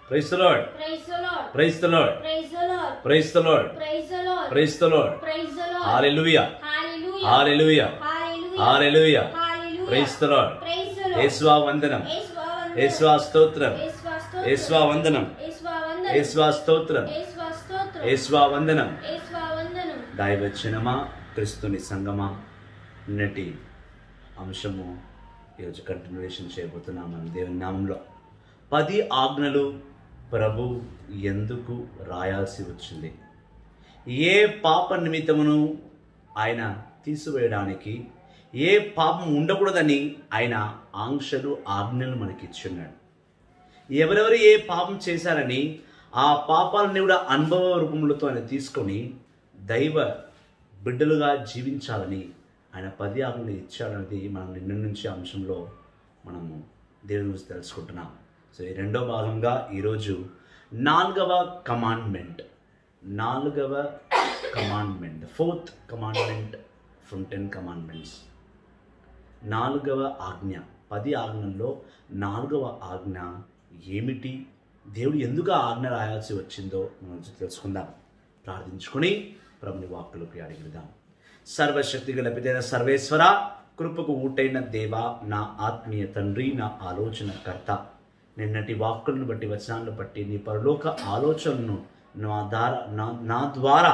Price the lord Praise the Lord. Price the lord Praise the Lord. Price the lord Praise the Lord. Price the lord Praise the Lord. Hallelujah Hallelujah. Hallelujah Hallelujah. Hallelujah Hallelujah. Price the lord Praise the Lord. యేసువా వందనం యేసువా వందనం. యేసువా స్తోత్రం యేసువా స్తోత్రం. యేసువా వందనం యేసువా వందనం. యేసువా స్తోత్రం యేసువా స్తోత్రం. యేసువా వందనం యేసువా వందనం. దైవచనమా క్రిస్తుని సంగమా నిన్నటి అంశము ఈరోజు కంటిన్యూషన్ చేయబోతున్నాం మనం దేవుని నామంలో పది ఆజ్ఞలు ప్రభు ఎందుకు రాయాల్సి వచ్చింది ఏ పాప నిమిత్తమును ఆయన తీసివేయడానికి ఏ పాపం ఉండకూడదని ఆయన ఆంక్షలు ఆజ్ఞలు మనకి ఇచ్చున్నాడు ఎవరెవరు ఏ పాపం చేశారని ఆ పాపాలని కూడా అనుభవ రూపములతో ఆయన తీసుకొని దైవ బిడ్డలుగా జీవించాలని ఆయన పది ఆజ్ఞలు ఇచ్చాడనేది మనం నిన్న నుంచి అంశంలో మనము దేవుని గురించి తెలుసుకుంటున్నాం సో ఈ రెండో భాగంగా ఈరోజు నాలుగవ కమాండ్మెంట్ నాలుగవ commandment fourth commandment from ten commandments నాలుగవ ఆజ్ఞ పది ఆజ్ఞల్లో నాలుగవ ఆజ్ఞ ఏమిటి దేవుడు ఎందుకు ఆ ఆజ్ఞ రాయాల్సి వచ్చిందో మనం తెలుసుకుందాం ప్రార్థించుకొని ప్రభుని వాక్కులకు అడిగిద్దాం సర్వశక్తి గల పితైన సర్వేశ్వర కృపకు ఊటైన దేవ నా ఆత్మీయ తండ్రి నా ఆలోచన కర్త నిన్నటి వాక్కులను బట్టి వచనాలను బట్టి నీ పరలోక ఆలోచనను నా ద్వారా నా నా ద్వారా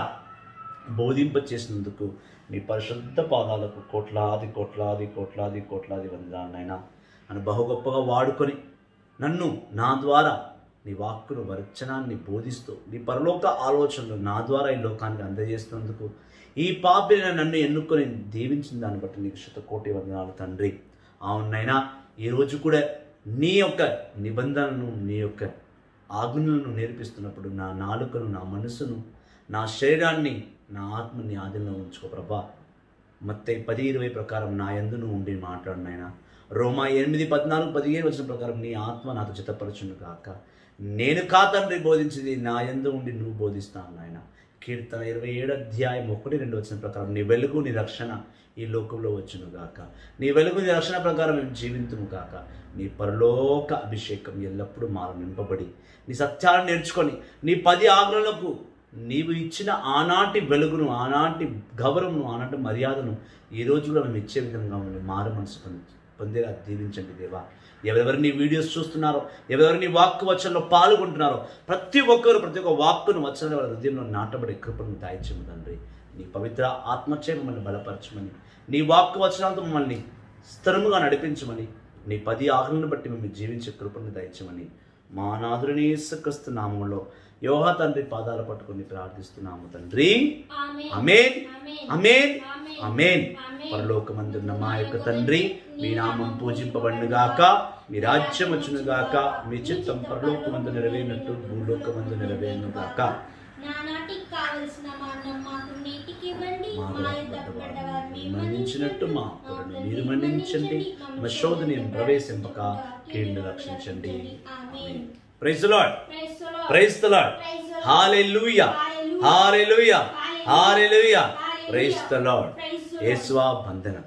బోధింప చేసినందుకు మీ పరిశుద్ధ పాదాలకు కోట్లాది కోట్లాది కోట్లాది కోట్లాది వందనాలు నాయన నన్ను బహు గొప్పగా వాడుకొని నన్ను నా ద్వారా నీ వాక్కును వచనాన్ని బోధిస్తూ నీ పరలోక ఆలోచనలు నా ద్వారా ఈ లోకానికి అందజేస్తున్నందుకు ఈ పాపిన నన్ను ఎన్నుకొని దీవించిన దాన్ని బట్టి నీకు శత కోటి వందనాలు తండ్రి అవునైనా ఈరోజు కూడా నీ యొక్క నిబంధనను నీ యొక్క ఆజ్ఞలను నేర్పిస్తున్నప్పుడు నా నాలుకను నా మనసును నా శరీరాన్ని నా ఆత్మని ఆధీనంలో ఉంచుకో ప్రభా మత్తయి పది ఇరవై ప్రకారం నా యందును ఉండి మాట్లాడు నాయన రోమా ఎనిమిది పద్నాలుగు పదిహేను వచ్చిన ప్రకారం నీ ఆత్మ నాతో చిత్తపరచును కాక నేను కా తండ్రి బోధించింది నా యందు ఉండి నువ్వు బోధిస్తాను నాయన కీర్తన ఇరవై ఏడు అధ్యాయం ఒకటి రెండు వచ్చిన ప్రకారం నీ వెలుగు నీ రక్షణ ఈ లోకంలో వచ్చును గాక నీ వెలుగు నీ రక్షణ ప్రకారం మేము జీవింతుము గాక నీ పరలోక అభిషేకం ఎల్లప్పుడూ మాలో నింపబడి నీ సత్యాలను నేర్చుకొని నీ పది ఆజ్ఞలకు నీవు ఇచ్చిన ఆనాటి వెలుగును ఆనాటి గౌరవము ఆనాటి మర్యాదను ఈ రోజు కూడా మేము ఇచ్చే విధంగా ఉండి మారు మనసు పొంది పొందేలా దీవించండి దేవా ఎవరెవరు నీ వీడియోస్ చూస్తున్నారో ఎవరెవరు నీ వాక్కు వచనంలో పాల్గొంటున్నారో ప్రతి ఒక్కరు ప్రతి ఒక్క వాక్కును వచనాల వాళ్ళ హృదయంలో నాటబడే కృపను దాయిచ్చము తండ్రి నీ పవిత్ర ఆత్మచే మమ్మల్ని బలపరచమని నీ వాక్కు వచనాలతో మమ్మల్ని స్థిరముగా నడిపించమని నీ పది ఆజ్ఞలను బట్టి మేము జీవించే కృపను దయచమని మా నాదుని యేసుక్రీస్తు నామంలో యోహ తండ్రి పాదాలు పట్టుకొని ప్రార్థిస్తున్నాము తండ్రి ఆమేన్. అమేన్ ఆమేన్. అమేన్ ఆమేన్. అమేన్ ఆమేన్. పరలోకమందున్న మా యొక్క తండ్రి మీ నామం పూజింపబడుగాక మీ రాజ్యం వచ్చునుగాక మీ చిత్తం పరలోకమందు నెరవేరినట్టు భూలోకమందు నెరవేరునుగాక నానాటికి కావలసిన మా అన్నం మాకు నేటికి ఇవ్వండి మా మా యొక్క పడ్డవారిని మన్నించినట్టు మా అప్పులను మీరు మన్నించండి మా శోధని ప్రవేశింపక కీళ్ళు రక్షించండి ఆమేన్. Praise lord Praise the Lord. Praise the lord Praise the Lord. Hallelujah Hallelujah. Hallelujah hallelujah Hallelujah. Praise the lord Praise the Lord. యేసువా బంధనం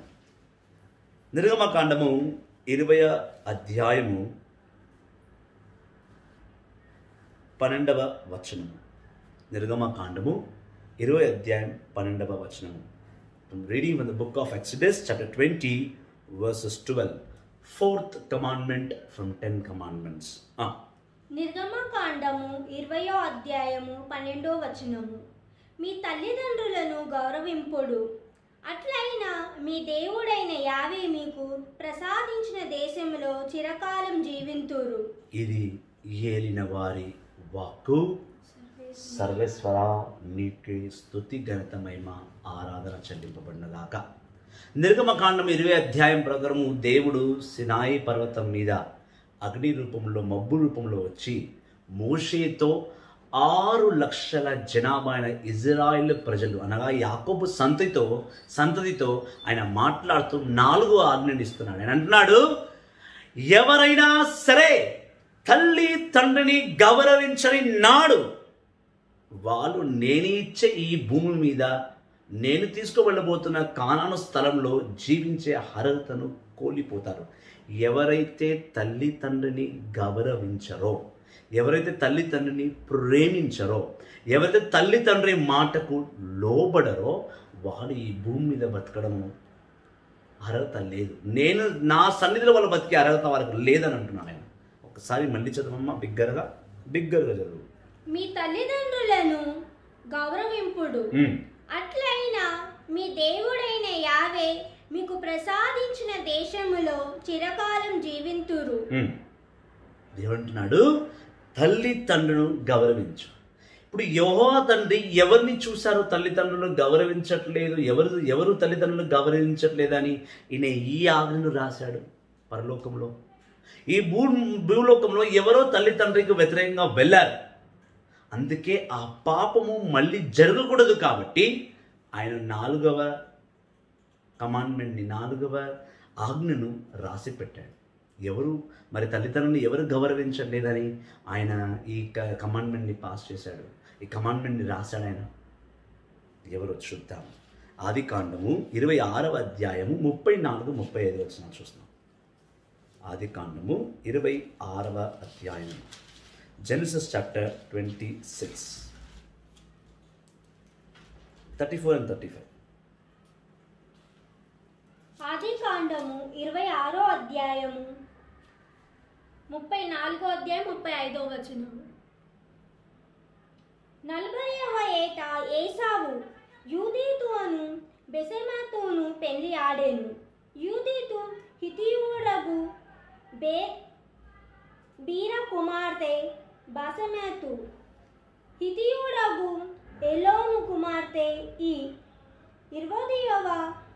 నిర్గమకాండము ఇరవై అధ్యాయము పన్నెండవ వచనము నిర్గమకాండము ఇరవై అధ్యాయం పన్నెండవ వచనము reading from the book of Exodus chapter twenty verses twelve fourth commandment from ten commandments నిర్గమకాండము ఇరవయో అధ్యాయము పన్నెండో వచనము మీ తల్లిదండ్రులను గౌరవింపుడు అట్లయినా మీ దేవుడైన యావే మీకు ప్రసాదించిన దేశంలో చిరకాలం జీవింతురు ఇది ఏలిన వారి వాక్కు సర్వేశ్వర నీకే స్థుతి ఘనత మహిమ ఆరాధన చెల్లింపబడినగాక నిర్గమకాండం ఇరవై అధ్యాయం ప్రకారము దేవుడు సినాయి పర్వతం మీద అగ్ని రూపంలో మబ్బు రూపంలో వచ్చి మోషేతో ఆరు లక్షల జనాభా అయిన ఇజ్రాయిల్ ప్రజలు అనగా యాకోబు సంతతితో సంతతితో ఆయన మాట్లాడుతూ నాలుగో ఆజ్ఞని ఇస్తున్నాడు ఆయన అంటున్నాడు ఎవరైనా సరే తల్లి తండ్రిని గౌరవించని నాడు వాళ్ళు నేను ఇచ్చే ఈ భూమి మీద నేను తీసుకువెళ్ళబోతున్న కానాను స్థలంలో జీవించే అర్హతను కోల్పోతారు ఎవరైతే తల్లి తండ్రిని గౌరవించరో ఎవరైతే తల్లి తండ్రిని ప్రేమించరో ఎవరైతే తల్లి తండ్రి మాటకు లోబడరో వాడు ఈ భూమి మీద బతకడము అర్హత లేదు నేను నా సన్నిధిలో వాళ్ళు బతికే అర్హత వాళ్ళకి లేదని అంటున్నాను నేను ఒకసారి మళ్ళీ చదవమ్మా బిగ్గరగా బిగ్గరగా చదువు మీ తల్లిదండ్రులను గౌరవింపుడు ఉమ్, అట్లయినా మీ దేవుడైన యావే మీకు ప్రసాదించిన దేశములో చిరకాలం జీవింతురు ఉమ్. దేవుడు అంటున్నాడు తల్లి తండ్రులను గౌరవించు ఇప్పుడు యహో తండ్రి ఎవరిని చూశారో తల్లిదండ్రులను గౌరవించట్లేదు ఎవరు ఎవరు తల్లిదండ్రులను గౌరవించట్లేదని ఈయన ఈ ఆజ్ఞను రాశాడు పరలోకంలో ఈ భూ భూలోకంలో ఎవరో తల్లిదండ్రికి వ్యతిరేకంగా వెళ్ళారు అందుకే ఆ పాపము మళ్ళీ జరగకూడదు కాబట్టి ఆయన నాలుగవ కమాండ్మెంట్ని నాలుగవ ఆజ్ఞను రాసి పెట్టాడు ఎవరు మరి తల్లిదండ్రులను ఎవరు గౌరవించలేదని ఆయన ఈ క- కమాండ్మెంట్ని పాస్ చేశాడు ఈ కమాండ్మెంట్ని రాశాడు ఆయన ఎవరు చూద్దాం ఆది కాండము ఇరవై ఆరవ అధ్యాయము ముప్పై నాలుగు ముప్పై ఐదు వచ్చిన చూస్తున్నాం ఆది కాండము ఇరవై ఆరవ అధ్యాయం Genesis chapter twenty six thirty four and thirty five ఆది కాండము ఇరవై ఆరో అధ్యాయము ముప్పై నాలుగో అధ్యాయం ముప్పై ఐదో వచనము నలభైవ ఏట ఏసావు యూదీతును బెసెమతును పెళ్లి ఆడెను యూదీతు హితియుడగు బే బీర కుమార్తె బసమెతు హితియుడగు ఎలోను కుమార్తె ఈ ఇరవదవ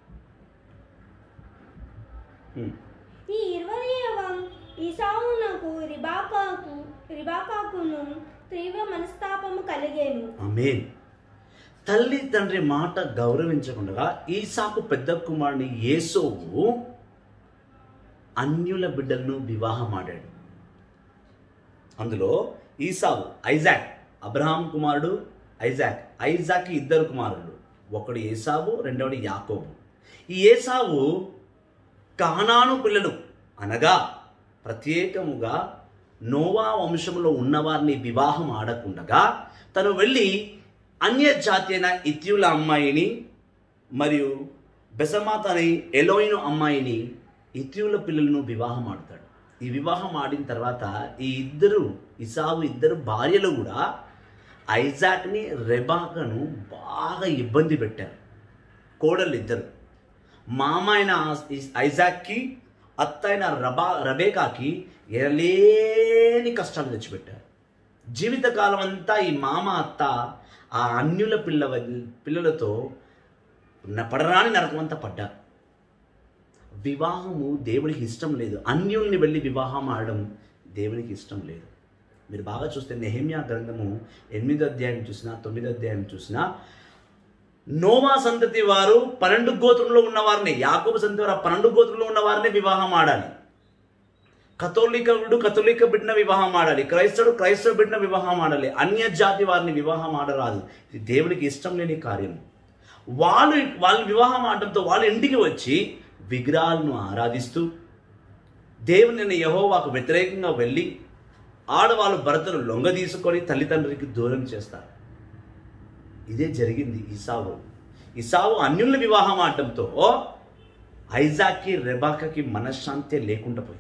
ఈ ఇరవైవ ఈసావునకు రిబాకాకు రిబాకాకును తీవ్ర మనస్తాపము కలిగేను ఆమేన్ తల్లి తండ్రి మాట గౌరవించకుండా ఈసాకు పెద్ద కుమారుని యేసోవు అన్యుల బిడ్డలను వివాహం ఆడాడు అందులో ఈసావు ఐజాక్ అబ్రహాం కుమారుడు ఐజాక్ ఐజాక్కి ఇద్దరు కుమారుడు ఒకడు ఏసావు రెండవది యాకోబు ఈ ఏసావు కానాను పిల్లలు అనగా ప్రత్యేకముగా నోవా వంశములో ఉన్నవారిని వివాహం ఆడకుండగా తను వెళ్ళి అన్య జాతి అయిన ఇత్యుల అమ్మాయిని మరియు బెసమాత అని ఎలోయిను అమ్మాయిని ఇత్యుల పిల్లలను వివాహం ఆడతాడు ఈ వివాహం ఆడిన తర్వాత ఈ ఇద్దరు ఇసావు ఇద్దరు భార్యలు కూడా ఐజాక్ని రెబాకను బాగా ఇబ్బంది పెట్టారు కోడలు ఇద్దరు మామ అయిన ఐ- ఐజాక్కి అత్త అయిన రబా రబేకాకి ఎనలేని కష్టాలు తెచ్చిపెట్టారు జీవితకాలం అంతా ఈ మామ అత్త ఆ అన్యుల పిల్ల పిల్లలతో న- పడరాని నరకం అంతా పడ్డారు వివాహము దేవునికి ఇష్టం లేదు అన్యుల్ని వెళ్ళి వివాహం ఆడడం దేవునికి ఇష్టం లేదు మీరు బాగా చూస్తే నెహమ్యా గ్రంథము ఎనిమిదో అధ్యాయం చూసినా తొమ్మిదో అధ్యాయం చూసినా నోవా సంతతి వారు పన్నెండు గోత్రంలో ఉన్న వారిని యాకోబు సంతతి వారు ఆ పన్నెండు గోత్రంలో ఉన్న వారిని వివాహం ఆడాలి కథోలికుడు కథోలిక బిడ్డన వివాహం ఆడాలి క్రైస్తవుడు క్రైస్తవ బిడ్డన వివాహం ఆడాలి అన్య జాతి వారిని వివాహం ఆడరాదు ఇది దేవునికి ఇష్టం లేని కార్యం వాళ్ళు వాళ్ళు వివాహం ఆడటంతో వాళ్ళ ఇంటికి వచ్చి విగ్రహాలను ఆరాధిస్తూ దేవుని యహోవాకు వ్యతిరేకంగా వెళ్ళి ఆడవాళ్ళు భర్తను లొంగ తీసుకొని తల్లిదండ్రులకి దూరం చేస్తారు ఇదే జరిగింది ఇసావు ఇసావు అన్యుల్ని వివాహం ఆడటంతో ఐజాక్కి రెబాకకి మనశ్శాంతి లేకుండా పోయింది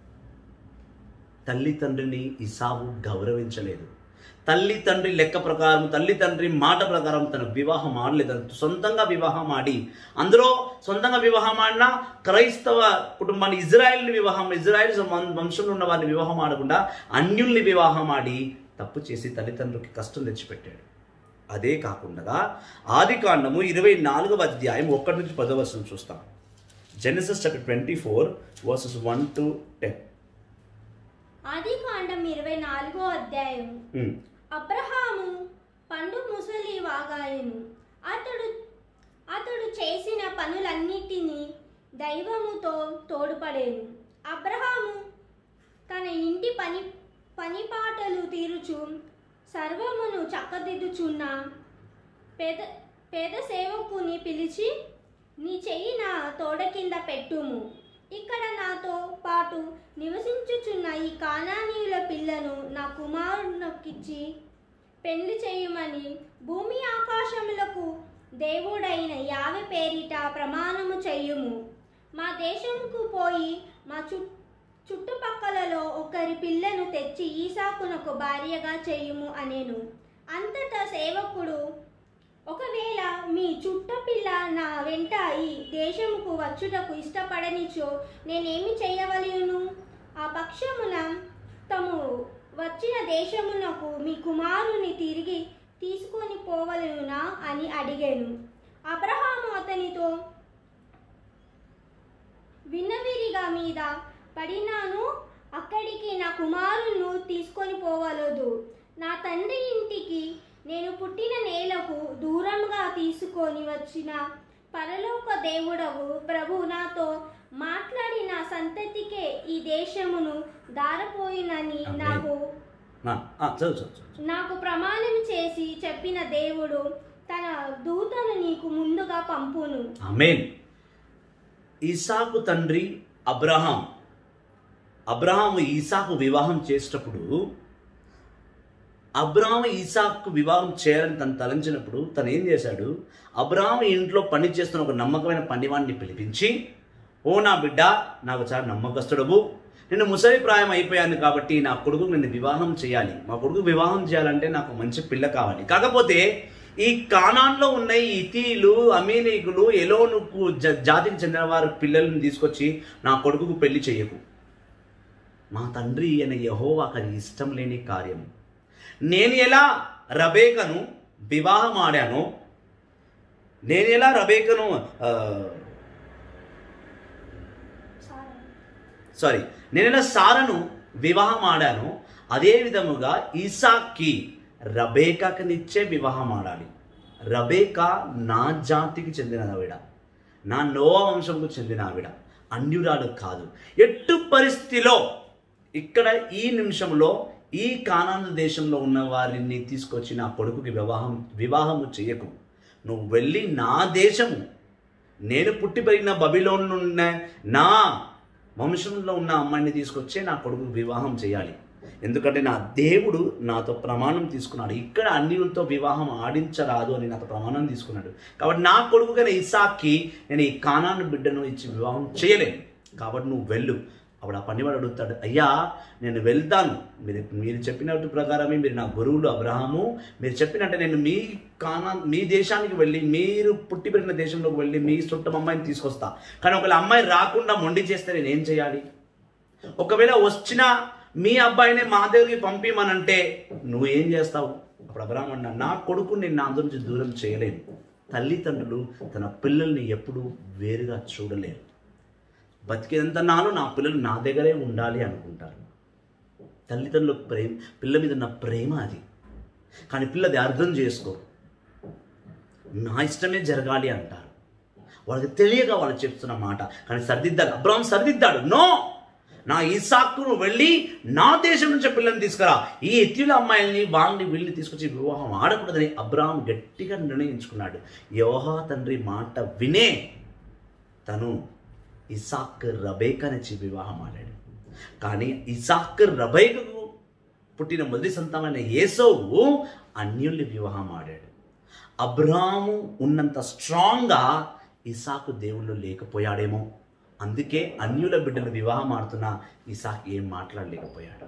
తల్లి తండ్రిని ఇసావు గౌరవించలేదు తల్లి తండ్రి లెక్క ప్రకారం తల్లి తండ్రి మాట ప్రకారం తన వివాహం ఆడలేదు తను సొంతంగా వివాహం ఆడి అందులో సొంతంగా వివాహం ఆడిన క్రైస్తవ కుటుంబాన్ని ఇజ్రాయెల్ని వివాహం ఇజ్రాయెల్ వం- వంశంలో ఉన్న వారిని వివాహం ఆడకుండా అన్యుల్ని వివాహం ఆడి తప్పు చేసి తల్లిదండ్రులకి కష్టం తెచ్చిపెట్టాడు అదే కాకుండా ఆది కాండము ఇరవై నాలుగవ అధ్యాయం ఒక్కటి నుంచి పదో వర్షం చూస్తాం Genesis chapter twenty four verses one to ten ఆది కాండం ఇరవై నాలుగో అధ్యాయం అబ్రహాము పండు ముసలి వాగాయను అతడు అతడు చేసిన పనులన్నిటినీ దైవముతో తోడ్పడేను అబ్రహాము తన ఇంటి పని పనిపాటలు తీరుచు సర్వమును చక్కదిద్దుచున్న పేద పేద సేవకుని పిలిచి నీ చెయ్యి నా తోడ కింద పెట్టుము ఇక్కడ నాతో పాటు నివసించుచున్న ఈ కానానీయుల పిల్లను నా కుమారునికిచ్చి పెళ్లి చేయుమని భూమి ఆకాశములకు దేవుడైన యావె పేరిట ప్రమాణము చెయ్యుము మా దేశంకు పోయి మా చు చుట్టుపక్కలలో ఒకరి పిల్లను తెచ్చి ఈసాకునకు భార్యగా చేయుము అనేను అంతటా సేవకుడు ఒకవేళ మీ చుట్టపిల్ల నా వెంట ఈ దేశముకు వచ్చుటకు ఇష్టపడనిచో నేనేమి చేయవలయును ఆ పక్షమున తము వచ్చిన దేశమునకు మీ కుమారుని తిరిగి తీసుకొని పోవలయునా అని అడిగాను అబ్రహాము అతనితో విన్నవిరిగా మీద పడినాను అక్కడికి నా కుమారును తీసుకొని పోవలదు నా తండ్రి ఇంటికి నేను పుట్టిన నేలకు దూరంగా తీసుకొని వచ్చిన పరలోక దేవుడవు ప్రభు నాతో మాట్లాడిన సంతతికే ఈ దేశమును దారపోయినని ఆమేన్. నాకు ఆ, ఆ, చదువు చదువు చదువు నాకు ప్రమాణం చేసి చెప్పిన దేవుడు తన దూతను నీకు ముందుగా పంపును ఆమేన్ ఈసాకు తండ్రి అబ్రహాం అబ్రహాం ఈసాకు వివాహం చేసేటప్పుడు అబ్రహాం ఈసాకు వివాహం చేయాలని తను తలంచినప్పుడు తను ఏం చేశాడు అబ్రహాం ఇంట్లో పని చేస్తున్న ఒక నమ్మకమైన పనివాడిని పిలిపించి ఓ నా బిడ్డ నాకు చాలా నమ్మకస్తుడవు నేను ముసలి ప్రాయం అయిపోయాను కాబట్టి నా కొడుకు నేను వివాహం చేయాలి మా కొడుకు వివాహం చేయాలంటే నాకు మంచి పిల్ల కావాలి కాకపోతే ఈ కానాన్లో ఉన్న ఈ ఇతీలు అమీనీకులు ఎలోనుకు జ జాతికి చెందిన వారి పిల్లల్ని తీసుకొచ్చి నా కొడుకుకు పెళ్లి చేయకు మా తండ్రి అయిన యహోవాకు అది ఇష్టం లేని కార్యం నేను ఎలా రబేకను వివాహం ఆడానో నేను ఎలా రబేకను ఆ, సారీ నేను ఎలా సారను వివాహం ఆడాను అదే విధముగా ఈసాక్కి రబేకాకనిచ్చే వివాహం ఆడాలి రబేకా నా జాతికి చెందిన ఆవిడ నా నోవా వంశంకు చెందిన ఆవిడ అన్యురాలు కాదు ఎట్టు పరిస్థితిలో ఇక్కడ ఈ నిమిషంలో ఈ కానాను దేశంలో ఉన్న వారిని తీసుకొచ్చి నా కొడుకుకి వివాహం వివాహము చేయకు నువ్వు వెళ్ళి నా దేశము నేను పుట్టి పెరిగిన బబిలోన్ ఉన్న నా వంశంలో ఉన్న అమ్మాయిని తీసుకొచ్చే నా కొడుకు వివాహం చేయాలి ఎందుకంటే నా దేవుడు నాతో ప్రమాణం తీసుకున్నాడు ఇక్కడ అన్యులతో వివాహం ఆడించరాదు అని నాతో ప్రమాణం తీసుకున్నాడు కాబట్టి నా కొడుకుగా ఇసాక్కి నేను ఈ కానాను బిడ్డను ఇచ్చి వివాహం చేయలేను కాబట్టి నువ్వు వెళ్ళు అప్పుడు ఆ పనివాడు అడుగుతాడు అయ్యా నేను వెళ్తాను మీరు మీరు చెప్పినట్టు ప్రకారమే మీరు నా గురువులు అబ్రహాము మీరు చెప్పినట్టే నేను మీ కానా మీ దేశానికి వెళ్ళి మీరు పుట్టి పెరిగిన దేశంలోకి వెళ్ళి మీ చుట్టం అమ్మాయిని తీసుకొస్తా కానీ ఒకవేళ అమ్మాయి రాకుండా మొండి చేస్తే నేను ఏం చేయాలి ఒకవేళ వచ్చిన మీ అబ్బాయినే మా దగ్గరికి పంపిమనంటే నువ్వు ఏం చేస్తావు అప్పుడు అబ్రహం అన్నా నా కొడుకు నేను నా నుంచి దూరం చేయలేను తల్లిదండ్రులు తన పిల్లల్ని ఎప్పుడూ వేరుగా చూడలేరు బతికేంత నాలో నా పిల్లలు నా దగ్గరే ఉండాలి అనుకుంటారు తల్లిదండ్రుల ప్రేమ పిల్ల మీద ఉన్న ప్రేమ అది కానీ పిల్లది అర్థం చేసుకో నా ఇష్టమే జరగాలి అంటారు వాళ్ళకి తెలియక వాళ్ళు చెప్తున్న మాట కానీ సరిదిద్దాలి అబ్రాహం సరిదిద్దాడు నో నా ఈసాక్కును వెళ్ళి నా దేశం నుంచి పిల్లల్ని తీసుకురా ఈ ఎత్తుల అమ్మాయిల్ని వాళ్ళని వీళ్ళని తీసుకొచ్చి వివాహం ఆడకూడదని అబ్రాహం గట్టిగా నిర్ణయించుకున్నాడు యోహా తండ్రి మాట వినే తను ఇసాక్ రబేకనిచ్చి వివాహం ఆడాడు కానీ ఇసాక్ రబేకకు పుట్టిన మొదటి సంతానమైన ఏసోవు అన్యుల్ని వివాహం ఆడాడు అబ్రాము ఉన్నంత స్ట్రాంగ్గా ఇసాకు దేవుళ్ళు లేకపోయాడేమో అందుకే అన్యుల బిడ్డలు వివాహం ఆడుతున్న ఇసాక్ ఏం మాట్లాడలేకపోయాడు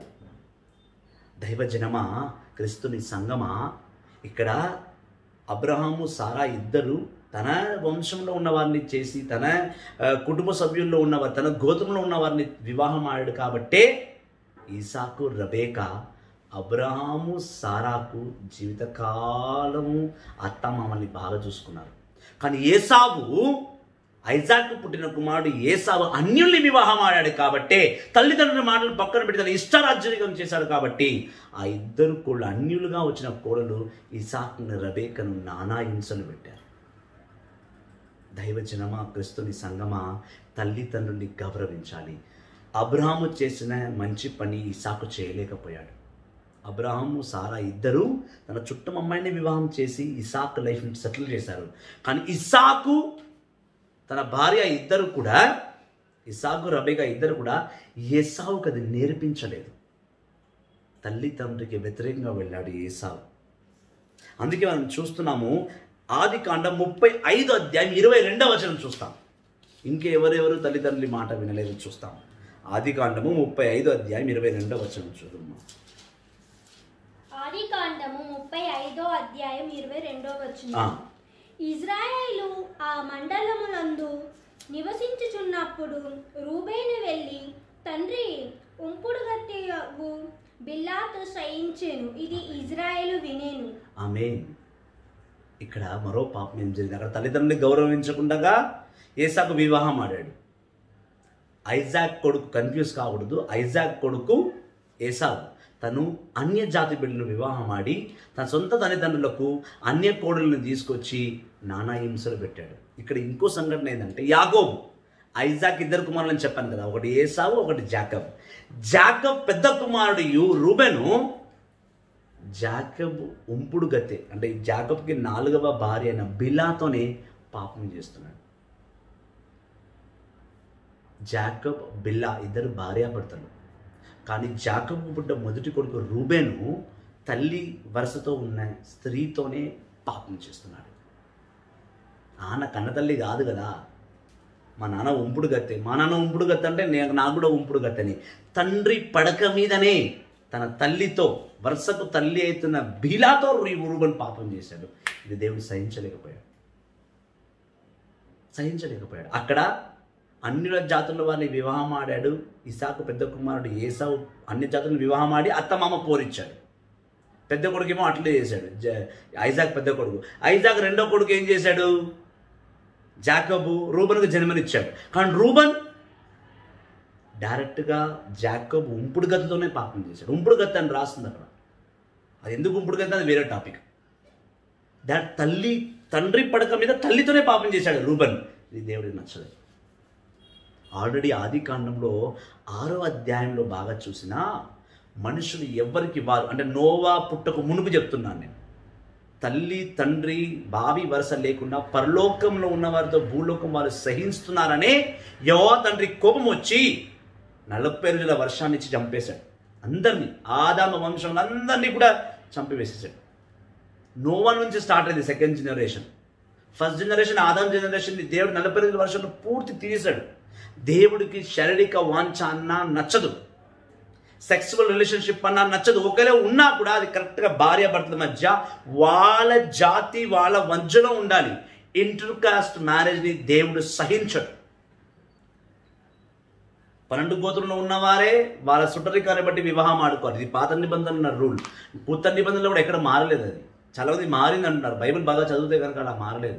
దైవజనమా క్రిస్తుని సంగమా ఇక్కడ అబ్రహాము సారా ఇద్దరు తన వంశంలో ఉన్న వారిని చేసి తన ఆ, కుటుంబ సభ్యుల్లో ఉన్న వారి తన గోత్రంలో ఉన్న వారిని వివాహం ఆడాడు కాబట్టే ఈసాకు రబేకా అబ్రహాము సారాకు జీవితకాలము అత్త మామల్ని బాగా చూసుకున్నారు కానీ ఏసావు ఐజాక్ పుట్టిన కుమారుడు ఏసావు అన్యుల్ని వివాహం ఆడాడు కాబట్టే తల్లిదండ్రుల మాటలు పక్కన పెట్టి తన ఇష్టారాజ్యం చేశాడు కాబట్టి ఆ ఇద్దరు కోళ్ళు అన్యులుగా వచ్చిన కోడలు ఇసాక్ని రబేకను నానా హింసలు పెట్టారు దైవజనమా క్రిస్తుని సంగమా తల్లిదండ్రుల్ని గౌరవించాలి అబ్రహాము చేసిన మంచి పని ఇసాకు చేయలేకపోయాడు అబ్రహాము సారా ఇద్దరు తన చుట్టం అమ్మాయిని వివాహం చేసి ఇసాక్ లైఫ్ని సెటిల్ చేశారు కానీ ఇసాకు తన భార్య ఇద్దరు కూడా ఇసాకు రబేగా ఇద్దరు కూడా ఏసావుకి అది నేర్పించలేదు తల్లి తండ్రికి వ్యతిరేకంగా వెళ్ళాడు ఏసావు అందుకే మనం చూస్తున్నాము ఆది కాండం ముప్పై ఐదు అధ్యాయం ఇరవై రెండవ వచనం చూస్తాం ఇంకెవరెవరు తల్లిదండ్రుల మాట వినలేదు చూస్తాం ఆది కాండము ముప్పై ఐదు అధ్యాయం ఇరవై రెండవ వచనం చూడమ్మా ఆది కాండము ముప్పై ఐదో అధ్యాయం ఇరవై రెండో ఆ. వచ్చిన ఇజ్రాయేలు ఆ మండలమునందు నివసించుచున్నప్పుడు రూబేను వెళ్ళి తండ్రి ఉంపుడు గత్తియగు బిల్లాతో సయించెను ఇది ఇజ్రాయేలు వినేను ఆమె ఇక్కడ మరో పాపం ఏం జరిగింది అక్కడ తల్లిదండ్రులు గౌరవించకుండా ఏసాకు వివాహం ఆడాడు ఐజాక్ కొడుకు కన్ఫ్యూజ్ కాకూడదు ఐజాక్ కొడుకు ఏసావు తను అన్య జాతి బిడ్డను వివాహం ఆడి తన సొంత తల్లిదండ్రులకు అన్య కోడలను తీసుకొచ్చి నానా హింసలు పెట్టాడు ఇక్కడ ఇంకో సంఘటన ఏంటంటే యాగోబు ఐజాక్ ఇద్దరు కుమారులని చెప్పాను కదా ఒకటి ఏసావు ఒకటి జాకబ్ జాకబ్ పెద్ద కుమారుడు యు- రూబెను జాకబ్ ఉంపుడు గతే అంటే ఈ జాకబ్కి నాలుగవ భార్య అయిన బిలాతోనే పాపం చేస్తున్నాడు జాకబ్ బిల్లా ఇద్దరు భార్యాభర్తలు కానీ జాకబ్ పుట్ట మొదటి కొడుకు రూబేను తల్లి వరుసతో ఉన్న స్త్రీతోనే పాపం చేస్తున్నాడు నాన్న కన్నతల్లి కాదు కదా మా నాన్న ఉంపుడు గత్తె మా నాన్న ఉంపుడు గత్తె అంటే నేను నాకు కూడా ఉంపుడు గత్తెని తండ్రి పడక మీదనే తన తల్లితో వరుసకు తల్లి అవుతున్న బీలాతో రూబన్ పాపం చేశాడు ఇది దేవుడు సహించలేకపోయాడు సహించలేకపోయాడు అక్కడ అన్ని జాతుల వారిని వివాహం ఆడాడు ఇసాకు పెద్ద కుమారుడు ఏసావు అన్ని జాతులను వివాహం ఆడి అత్తమామ పోరిచ్చాడు పెద్ద కొడుకేమో అట్లే చేశాడు జ- ఐజాక్ పెద్ద కొడుకు ఐజాక్ రెండో కొడుకు ఏం చేశాడు జాకబు రూబన్కు జన్మనిచ్చాడు కానీ రూబన్ డైరెక్ట్గా జాకబ్ ఉంపుడు గతితోనే పాపం చేశాడు ఉంపుడు గతి అని రాస్తుంది అక్కడ అది ఎందుకు ఉంపుడు గతి అది వేరే టాపిక్ దాని తల్లి తండ్రి పడక మీద తల్లితోనే పాపం చేశాడు రూబన్ ఇది దేవుడికి నచ్చలేదు ఆల్రెడీ ఆది కాండంలో ఆరో అధ్యాయంలో బాగా చూసినా మనుషులు ఎవరికి వారు అంటే నోవా పుట్టకు మునుపు చెప్తున్నాను నేను తల్లి తండ్రి బావి వరుస లేకుండా పరలోకంలో ఉన్న వారితో భూలోకం వారు సహిస్తున్నారనే యవో తండ్రి కోపం వచ్చి నలభై రోజుల వర్షాన్ని ఇచ్చి చంపేశాడు అందరినీ ఆదామ వంశంలో అందరినీ కూడా చంపివేసేసాడు నోవా నుంచి స్టార్ట్ అయింది second generation first generation Adam generation దేవుడు నలభై రోజుల వర్షంలో పూర్తి తీసాడు దేవుడికి శారీరక వాంఛ అన్నా నచ్చదు సెక్సువల్ రిలేషన్షిప్ అన్నా నచ్చదు ఒకవేళ ఉన్నా కూడా అది కరెక్ట్గా భార్య భర్తల మధ్య వాళ్ళ జాతి వాళ్ళ మధ్యలో ఉండాలి ఇంటర్ కాస్ట్ మ్యారేజ్ని దేవుడు సహించడు పన్నెండు గోత్రంలో ఉన్నవారే వాళ్ళ సుట్టరికాన్ని బట్టి వివాహం ఆడుకోవాలి ఇది పాత నిబంధనల రూల్ కొత్త నిబంధనలు కూడా ఎక్కడ మారలేదు అది చాలా మంది మారింది అంటున్నారు బైబిల్ బాగా చదివితే కనుక అలా మారలేదు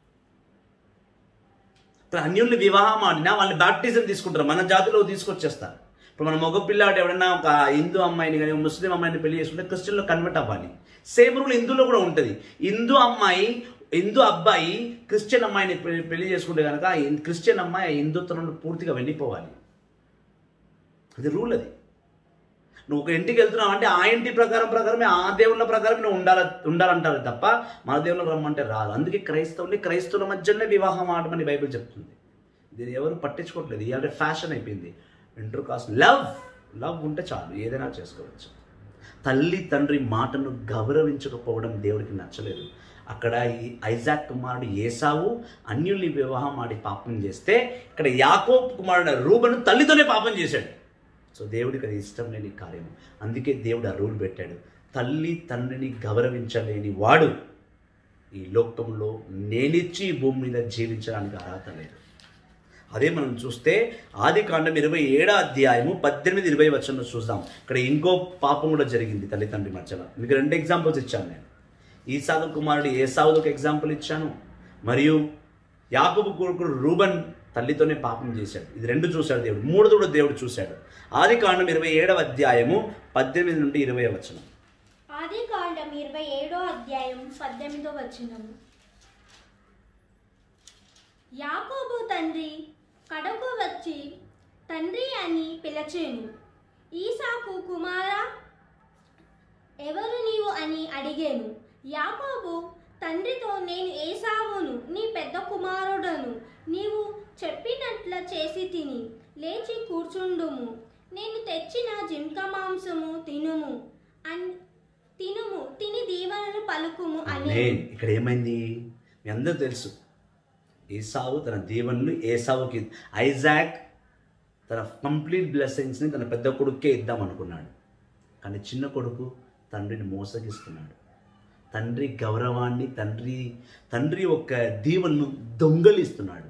ఇప్పుడు అన్యుల్ని వివాహం ఆడినా వాళ్ళని బ్యాప్టిజం తీసుకుంటారు మన జాతిలో తీసుకొచ్చేస్తారు ఇప్పుడు మన మగ పిల్లాడు ఎవరైనా ఒక హిందూ అమ్మాయిని కానీ ముస్లిం అమ్మాయిని పెళ్లి చేసుకుంటే క్రిస్టియన్లో కన్వర్ట్ అవ్వాలి సేమ్ రూల్ హిందూలో కూడా ఉంటుంది హిందూ అమ్మాయి హిందూ అబ్బాయి క్రిస్టియన్ అమ్మాయిని పెళ్లి పెళ్లి చేసుకుంటే కనుక ఆ హిం- క్రిస్టియన్ అమ్మాయి ఆ హిందుత్వం నుండి పూర్తిగా వెళ్ళిపోవాలి అది రూల్ అది నువ్వు ఒక ఇంటికి వెళ్తున్నావు అంటే ఆ ఇంటి ప్రకారం ప్రకారమే ఆ దేవుళ్ళ ప్రకారం నువ్వు ఉండాల ఉండాలంటారు తప్ప మన దేవుళ్ళకి రమ్మంటే రాదు అందుకే క్రైస్తవుల్ని క్రైస్తవుల మధ్యలోనే వివాహం ఆడమని బైబిల్ చెప్తుంది దీన్ని ఎవరు పట్టించుకోవట్లేదు ఇవాళ ఫ్యాషన్ అయిపోయింది ఇంటర్ కాస్ట్ లవ్ లవ్ ఉంటే చాలు ఏదైనా చేసుకోవచ్చు తల్లి తండ్రి మాటను గౌరవించకపోవడం దేవుడికి నచ్చలేదు అక్కడ ఈ ఐజాక్ కుమారుడు ఏసావు అన్యుల్ని వివాహం ఆడి పాపం చేస్తే ఇక్కడ యాకోబ్ కుమారుడు రూబను తల్లితోనే పాపం చేశాడు సో దేవుడికి అది ఇష్టం లేని కార్యం అందుకే దేవుడు ఆ రూల్ పెట్టాడు తల్లి తండ్రిని గౌరవించలేని వాడు ఈ లోకంలో నేనిచ్చి ఈ భూమి మీద జీవించడానికి అర్హత లేదు అదే మనం చూస్తే ఆది కాండం ఇరవై ఏడో అధ్యాయము పద్దెనిమిది ఇరవై వచనంలో చూద్దాం ఇక్కడ ఇంకో పాపం కూడా జరిగింది తల్లిదండ్రి మధ్యలో మీకు రెండు ఎగ్జాంపుల్స్ ఇచ్చాను నేను ఈసాదు కుమారుడు ఏసావుకు ఒక ఎగ్జాంపుల్ ఇచ్చాను మరియు యాకబు కొడుకుడు రూబన్ తల్లితోనే పాపం చేశాడు ఇది రెండు చూశాడు దేవుడు మూడు కూడా దేవుడు చూశాడు ఆది కాండం ఇరవై ఏడవ అధ్యాయము పద్దెనిమిది నుండి ఇరవై వచనం ఆది కాండం ఇరవై ఏడో అధ్యాయం పద్దెనిమిదో వచనము యాకోబు తండ్రి కడకు వచ్చి తండ్రి అని పిలచేను ఈసాకు కుమారా ఎవరు నీవు అని అడిగాను యాకోబు తండ్రితో నేను ఏసావును నీ పెద్ద కుమారుడను నీవు చెప్పినట్ల చేసి తిని లేచి కూర్చుండుము నేను తెచ్చిన జింక మాంసము తినుము అన్ తినుము తిని దీవెనలు పలుకుము అని నేను ఇక్కడ ఏమైంది మీ అందరూ తెలుసు ఏసావు తన దీవెనలు ఏసావుకి ఐజాక్ తన కంప్లీట్ బ్లెస్సింగ్స్ని తన పెద్ద కొడుకే ఇద్దాం అనుకున్నాడు కానీ చిన్న కొడుకు తండ్రిని మోసగిస్తున్నాడు తండ్రి గౌరవాన్ని తండ్రి తండ్రి యొక్క దీవెనను దొంగలిస్తున్నాడు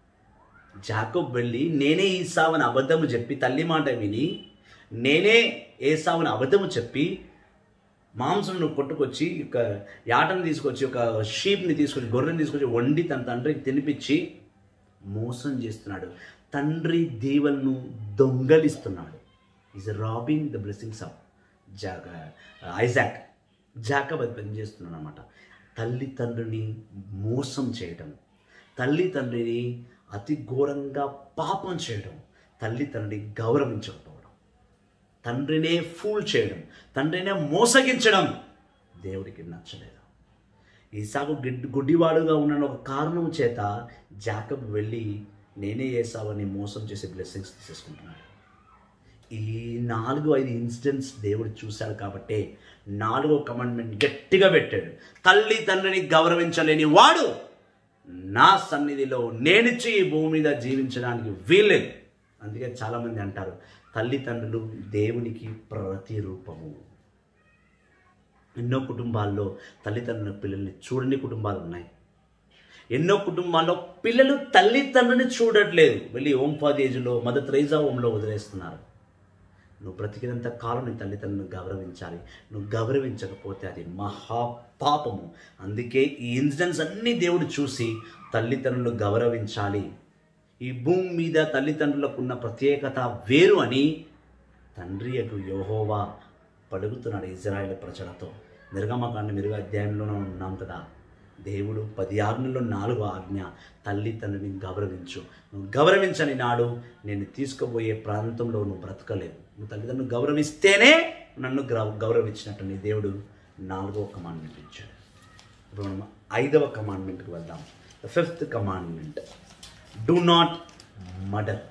జాకోబ్ వెళ్ళి నేనే ఈసావని అబద్ధము చెప్పి తల్లి మాట విని నేనే ఏసావని అబద్ధము చెప్పి మాంసం కొట్టుకొచ్చి ఒక యాటను తీసుకొచ్చి ఒక షీప్ని తీసుకొచ్చి గొర్రెని తీసుకొచ్చి వండి తన తండ్రికి తినిపించి మోసం చేస్తున్నాడు తండ్రి దీవెలను దొంగలిస్తున్నాడు is robbing the blessings of జాక ఐజాక్ జాకబ్ అది పని చేస్తున్నాడు అనమాట తల్లి తండ్రిని మోసం చేయటం తల్లి తండ్రిని అతి ఘోరంగా పాపం చేయడం తల్లి తండ్రిని గౌరవించకపోవడం తండ్రినే ఫూల్ చేయడం తండ్రినే మోసగించడం దేవుడికి నచ్చలేదు ఈసాకు గిడ్ గుడ్డివాడుగా ఉన్న ఒక కారణం చేత జాకబ్ వెళ్ళి నేనే చేసావని మోసం చేసే బ్లెస్సింగ్స్ తీసేసుకుంటున్నాడు ఈ నాలుగు ఐదు ఇన్సిడెంట్స్ దేవుడు చూశాడు కాబట్టే నాలుగో కమాండ్మెంట్ గట్టిగా పెట్టాడు తల్లి తండ్రిని గౌరవించలేని వాడు నా సన్నిధిలో నేనిచ్చి ఈ భూమి మీద జీవించడానికి వీల్లేదు అందుకే చాలామంది అంటారు తల్లిదండ్రులు దేవునికి ప్రతిరూపము ఎన్నో కుటుంబాల్లో తల్లిదండ్రుల పిల్లల్ని చూడని కుటుంబాలు ఉన్నాయి ఎన్నో కుటుంబాల్లో పిల్లలు తల్లిదండ్రుని చూడట్లేదు వెళ్ళి ఓం ఫాదేజ్లో మదర్ త్రైజా ఓంలో వదిలేస్తున్నారు నువ్వు బ్రతికినంత కాలం నీ తల్లిదండ్రులను గౌరవించాలి నువ్వు గౌరవించకపోతే అది మహా పాపము అందుకే ఈ ఇన్సిడెంట్స్ అన్నీ దేవుడు చూసి తల్లిదండ్రులను గౌరవించాలి ఈ భూమి మీద తల్లిదండ్రులకు ఉన్న ప్రత్యేకత వేరు అని తండ్రి అటు యోహోవా పలుకుతున్నాడు ఇజ్రాయేల్ ప్రజలతో నిర్గమకాండ మెరుగు అధ్యాయంలోనే ఉన్నాం కదా దేవుడు పది ఆజ్ఞల్లో నాలుగో ఆజ్ఞ తల్లి తండ్రిని గౌరవించు నువ్వు గౌరవించని నాడు నేను తీసుకుపోయే ప్రాంతంలో నువ్వు బ్రతకలేవు నువ్వు తల్లిదండ్రులు గౌరవిస్తేనే నన్ను గౌ- గౌరవించినట్టు నీ దేవుడు నాలుగో కమాండ్మెంట్ ఇచ్చాడు ఇప్పుడు మనం ఐదవ కమాండ్మెంట్కి వెళ్దాం the fifth commandment do not murder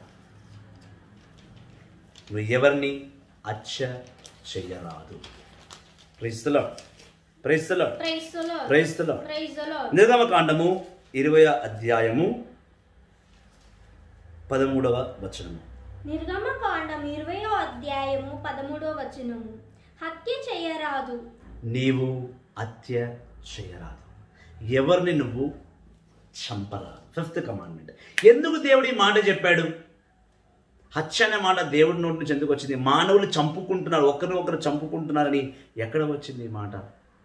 నువ్వు ఎవరిని అచ్చ చెయ్యరాదు ప్రైస్తులో ప్రైస్తులో ప్రైస్తులో ప్రైస్తులో ప్రైజులో నిర్గమకాండము ఇరవై అధ్యాయము పదమూడవ వచనము నిర్గమకాండం ఇరవయో అధ్యాయము పదమూడో వచనము హత్య చేయరాదు నీవు హత్య చేయరాదు ఎవరిని నువ్వు చంపరాదు ఫిఫ్త్ కమాండ్మెంట్ ఎందుకు దేవుడు ఈ మాట చెప్పాడు హత్య అనే మాట దేవుడి నోటి నుంచి ఎందుకు వచ్చింది మానవులు చంపుకుంటున్నారు ఒకరిని ఒకరు చంపుకుంటున్నారని ఎక్కడ వచ్చింది ఈ మాట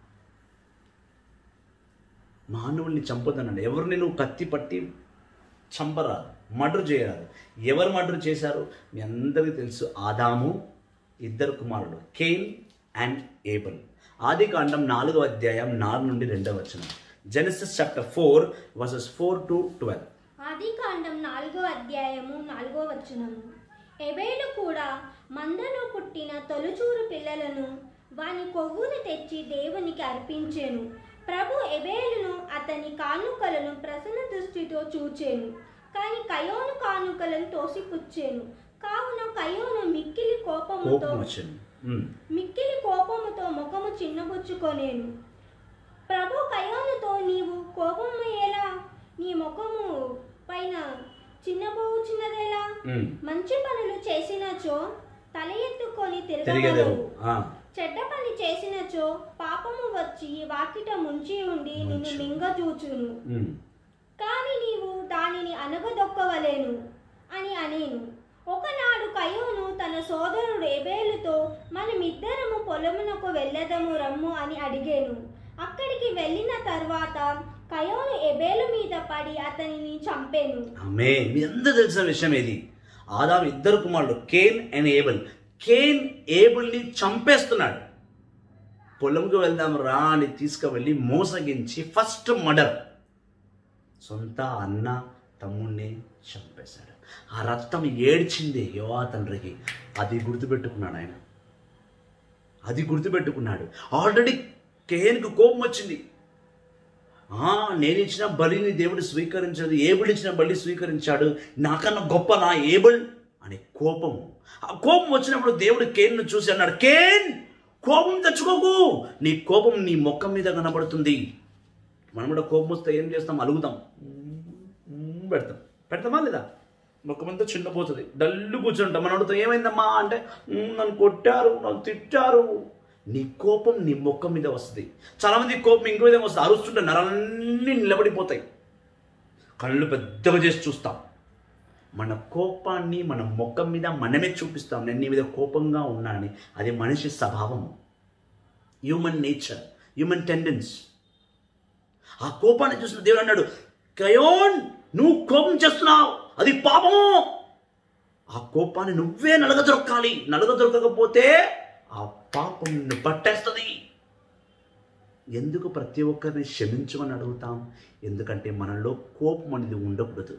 మానవుల్ని చంపుతానండి ఎవరిని నువ్వు కత్తి పట్టి చంపరాదు మర్డర్ చేయరాదు ఎవరు మర్డర్ చేశారు మీ అందరికీ తెలుసు ఆదాము ఇద్దరు కుమారుడు కేన్ అండ్ ఏబల్ ఆది కాండం నాలుగో అధ్యాయం నాలుగు నుండి రెండవ వచనం Genesis chapter four verses four to twelve ఆది కాండం నాలుగో అధ్యాయము నాలుగో వచనము ఎబేలు కూడా మందలో పుట్టిన తొలుచూరు పిల్లలను వాని కొవ్వును తెచ్చి దేవునికి అర్పించెను ప్రభు ఎబేలును అతని కానుకలను ప్రసన్న దృష్టితో చూచెను కాని కయోను కానుకలను తోసిపుచ్చెను కావున కయోను మిక్కిలి కోపముతో కోపం వచ్చింది ఉమ్. మిక్కిలి కోపముతో ముఖము చిన్నబుచ్చుకొనేను ప్రభు కయోనుతో నీవు కోపము ఎలా నీ ముఖము పైన చిన్నబోచున్నదేలా ఉమ్. మంచి పనులు చేసినచో తల ఎత్తుకొని తిరిగేదేవు తిరగగలవు ఆ. చెడ్డ పని చేసినచో పాపము వచ్చి వాకిట ముంచి ఉండి నిన్ను ముంచి. మింగజూచును ఉమ్. కాని నీవు దానిని అనగదొక్కవలేను అని అనేను ఒకనాడు కయోను తన సోదరుడు ఎబేలుతో మనమిద్దరము పొలమునకు వెళ్ళదము రమ్ము అని అడిగాను అక్కడికి వెళ్ళిన తర్వాత కయోను ఎబేలు మీద పడి అతనిని చంపాను ఆమె మీ అందరూ తెలిసిన విషయం ఏది ఆదాం ఇద్దరు కుమారుడు కేన్ అండ్ ఏబుల్ కేన్ ఏబుల్ని చంపేస్తున్నాడు పొలంకు వెళ్దాం రా అని తీసుకువెళ్ళి మోసగించి ఫస్ట్ మర్డర్ సొంత అన్న తమ్ముణ్ణి చంపేశాడు ఆ రక్తం ఏడ్చింది యువా తండ్రికి అది గుర్తుపెట్టుకున్నాడు ఆయన అది గుర్తుపెట్టుకున్నాడు ఆల్రెడీ కేన్కు కోపం వచ్చింది ఆ, నేను ఇచ్చిన బలిని దేవుడు స్వీకరించదు ఏబుల్ ఇచ్చిన బలి స్వీకరించాడు నాకన్నా గొప్ప నా ఏబుల్ అనే కోపము ఆ కోపం వచ్చినప్పుడు దేవుడు కేన్ను చూసి అన్నాడు కేన్ కోపం తెచ్చుకోకు నీ కోపం నీ మొక్క మీద కనబడుతుంది మనం కూడా కోపం వస్తే ఏం చేస్తాం అలుగుతాం మ్మ్ పెడతాం పెడతామా లేదా ముఖమంతా చిన్నపోతుంది డల్లు కూర్చుంటాం మన అడుగుతాం ఏమైందమ్మా అంటే "మ్మ్, నన్ను కొట్టారు నన్ను తిట్టారు నీ కోపం నీ ముఖం మీద వస్తుంది చాలామంది కోపం ఇంకో విధంగా వస్తుంది అరుస్తుంటే నరన్నీ నిలబడిపోతాయి కళ్ళు పెద్దగా చేసి చూస్తాం మన కోపాన్ని మన ముఖం మీద మనమే చూపిస్తాం నేను నీ మీద కోపంగా ఉన్నానని అది మనిషి స్వభావము హ్యూమన్ నేచర్ హ్యూమన్ టెండెన్స్ ఆ కోపాన్ని చూసిన దేవుడు అన్నాడు కయోన్ నువ్వు కోపం చేస్తున్నావు అది పాపము ఆ కోపాన్ని నువ్వే నలగదొరకాలి నలగదొరకకపోతే ఆ పాపం నిన్ను పట్టేస్తుంది ఎందుకు ప్రతి ఒక్కరిని క్షమించమని అడుగుతాం ఎందుకంటే మనలో కోపం అనేది ఉండకూడదు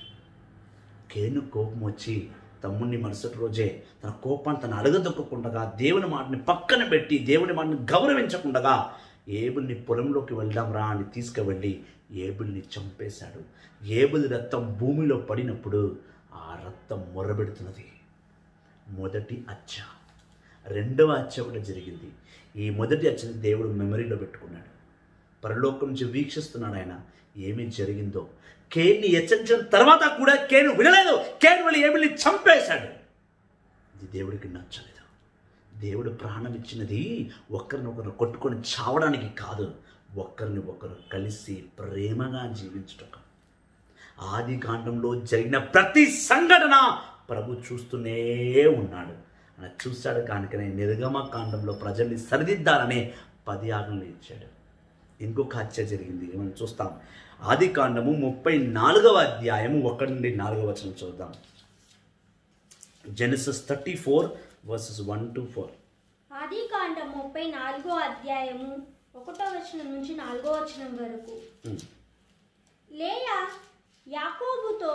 కేను కోపం వచ్చి తమ్ముడిని మరుసటి రోజే తన కోపాన్ని తను అడగదొక్కకుండగా దేవుని మాటని పక్కన పెట్టి దేవుని మాటని గౌరవించకుండగా ఏబుల్ని పొలంలోకి వెళ్దాం రా అని తీసుకువెళ్ళి ఏబుల్ని చంపేశాడు ఏబుల్ రక్తం భూమిలో పడినప్పుడు ఆ రక్తం మొర్రబెడుతున్నది మొదటి అచ్చ రెండవ అచ్చ కూడా జరిగింది ఈ మొదటి అచ్చని దేవుడు మెమరీలో పెట్టుకున్నాడు పరలోకం నుంచి వీక్షిస్తున్నాడు ఆయన ఏమి జరిగిందో కేన్ని హెచ్చరించిన తర్వాత కూడా కేను వినలేదు కేను వెళ్ళి ఏమిని చంపేశాడు ఇది దేవుడికి నచ్చలేదు దేవుడు ప్రాణం ఇచ్చినది ఒకరినొకరు కొట్టుకొని చావడానికి కాదు ఒకరిని ఒకరు కలిసి ప్రేమగా జీవించటం ఆది కాండంలో జరిగిన ప్రతి సంఘటన ప్రభు చూస్తూనే ఉన్నాడు అలా చూశాడు కానుకనే నిర్గమ కాండంలో ప్రజల్ని సరిదిద్దాలనే పది ఆజ్ఞలు ఇచ్చాడు ఇంకొక హత్య జరిగింది మనం చూస్తాం ఆది కాండము ముప్పై నాలుగవ అధ్యాయము ఒకటి నుండి నాలుగవ వచనం చూద్దాం Genesis thirty four verses one to four ఆది కాండం ముప్పై నాలుగో అధ్యాయము ఒకటో వచనం నుంచి నాలుగో వచనం వరకు లేయా యాకోబుతో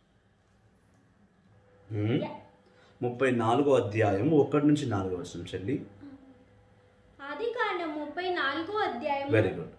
యా- ముప్పై నాలుగో అధ్యాయం ఒకటి నుంచి నాలుగో వచనం చెల్లి ఆది కాండం ముప్పై నాలుగో అధ్యాయం వెరీ గుడ్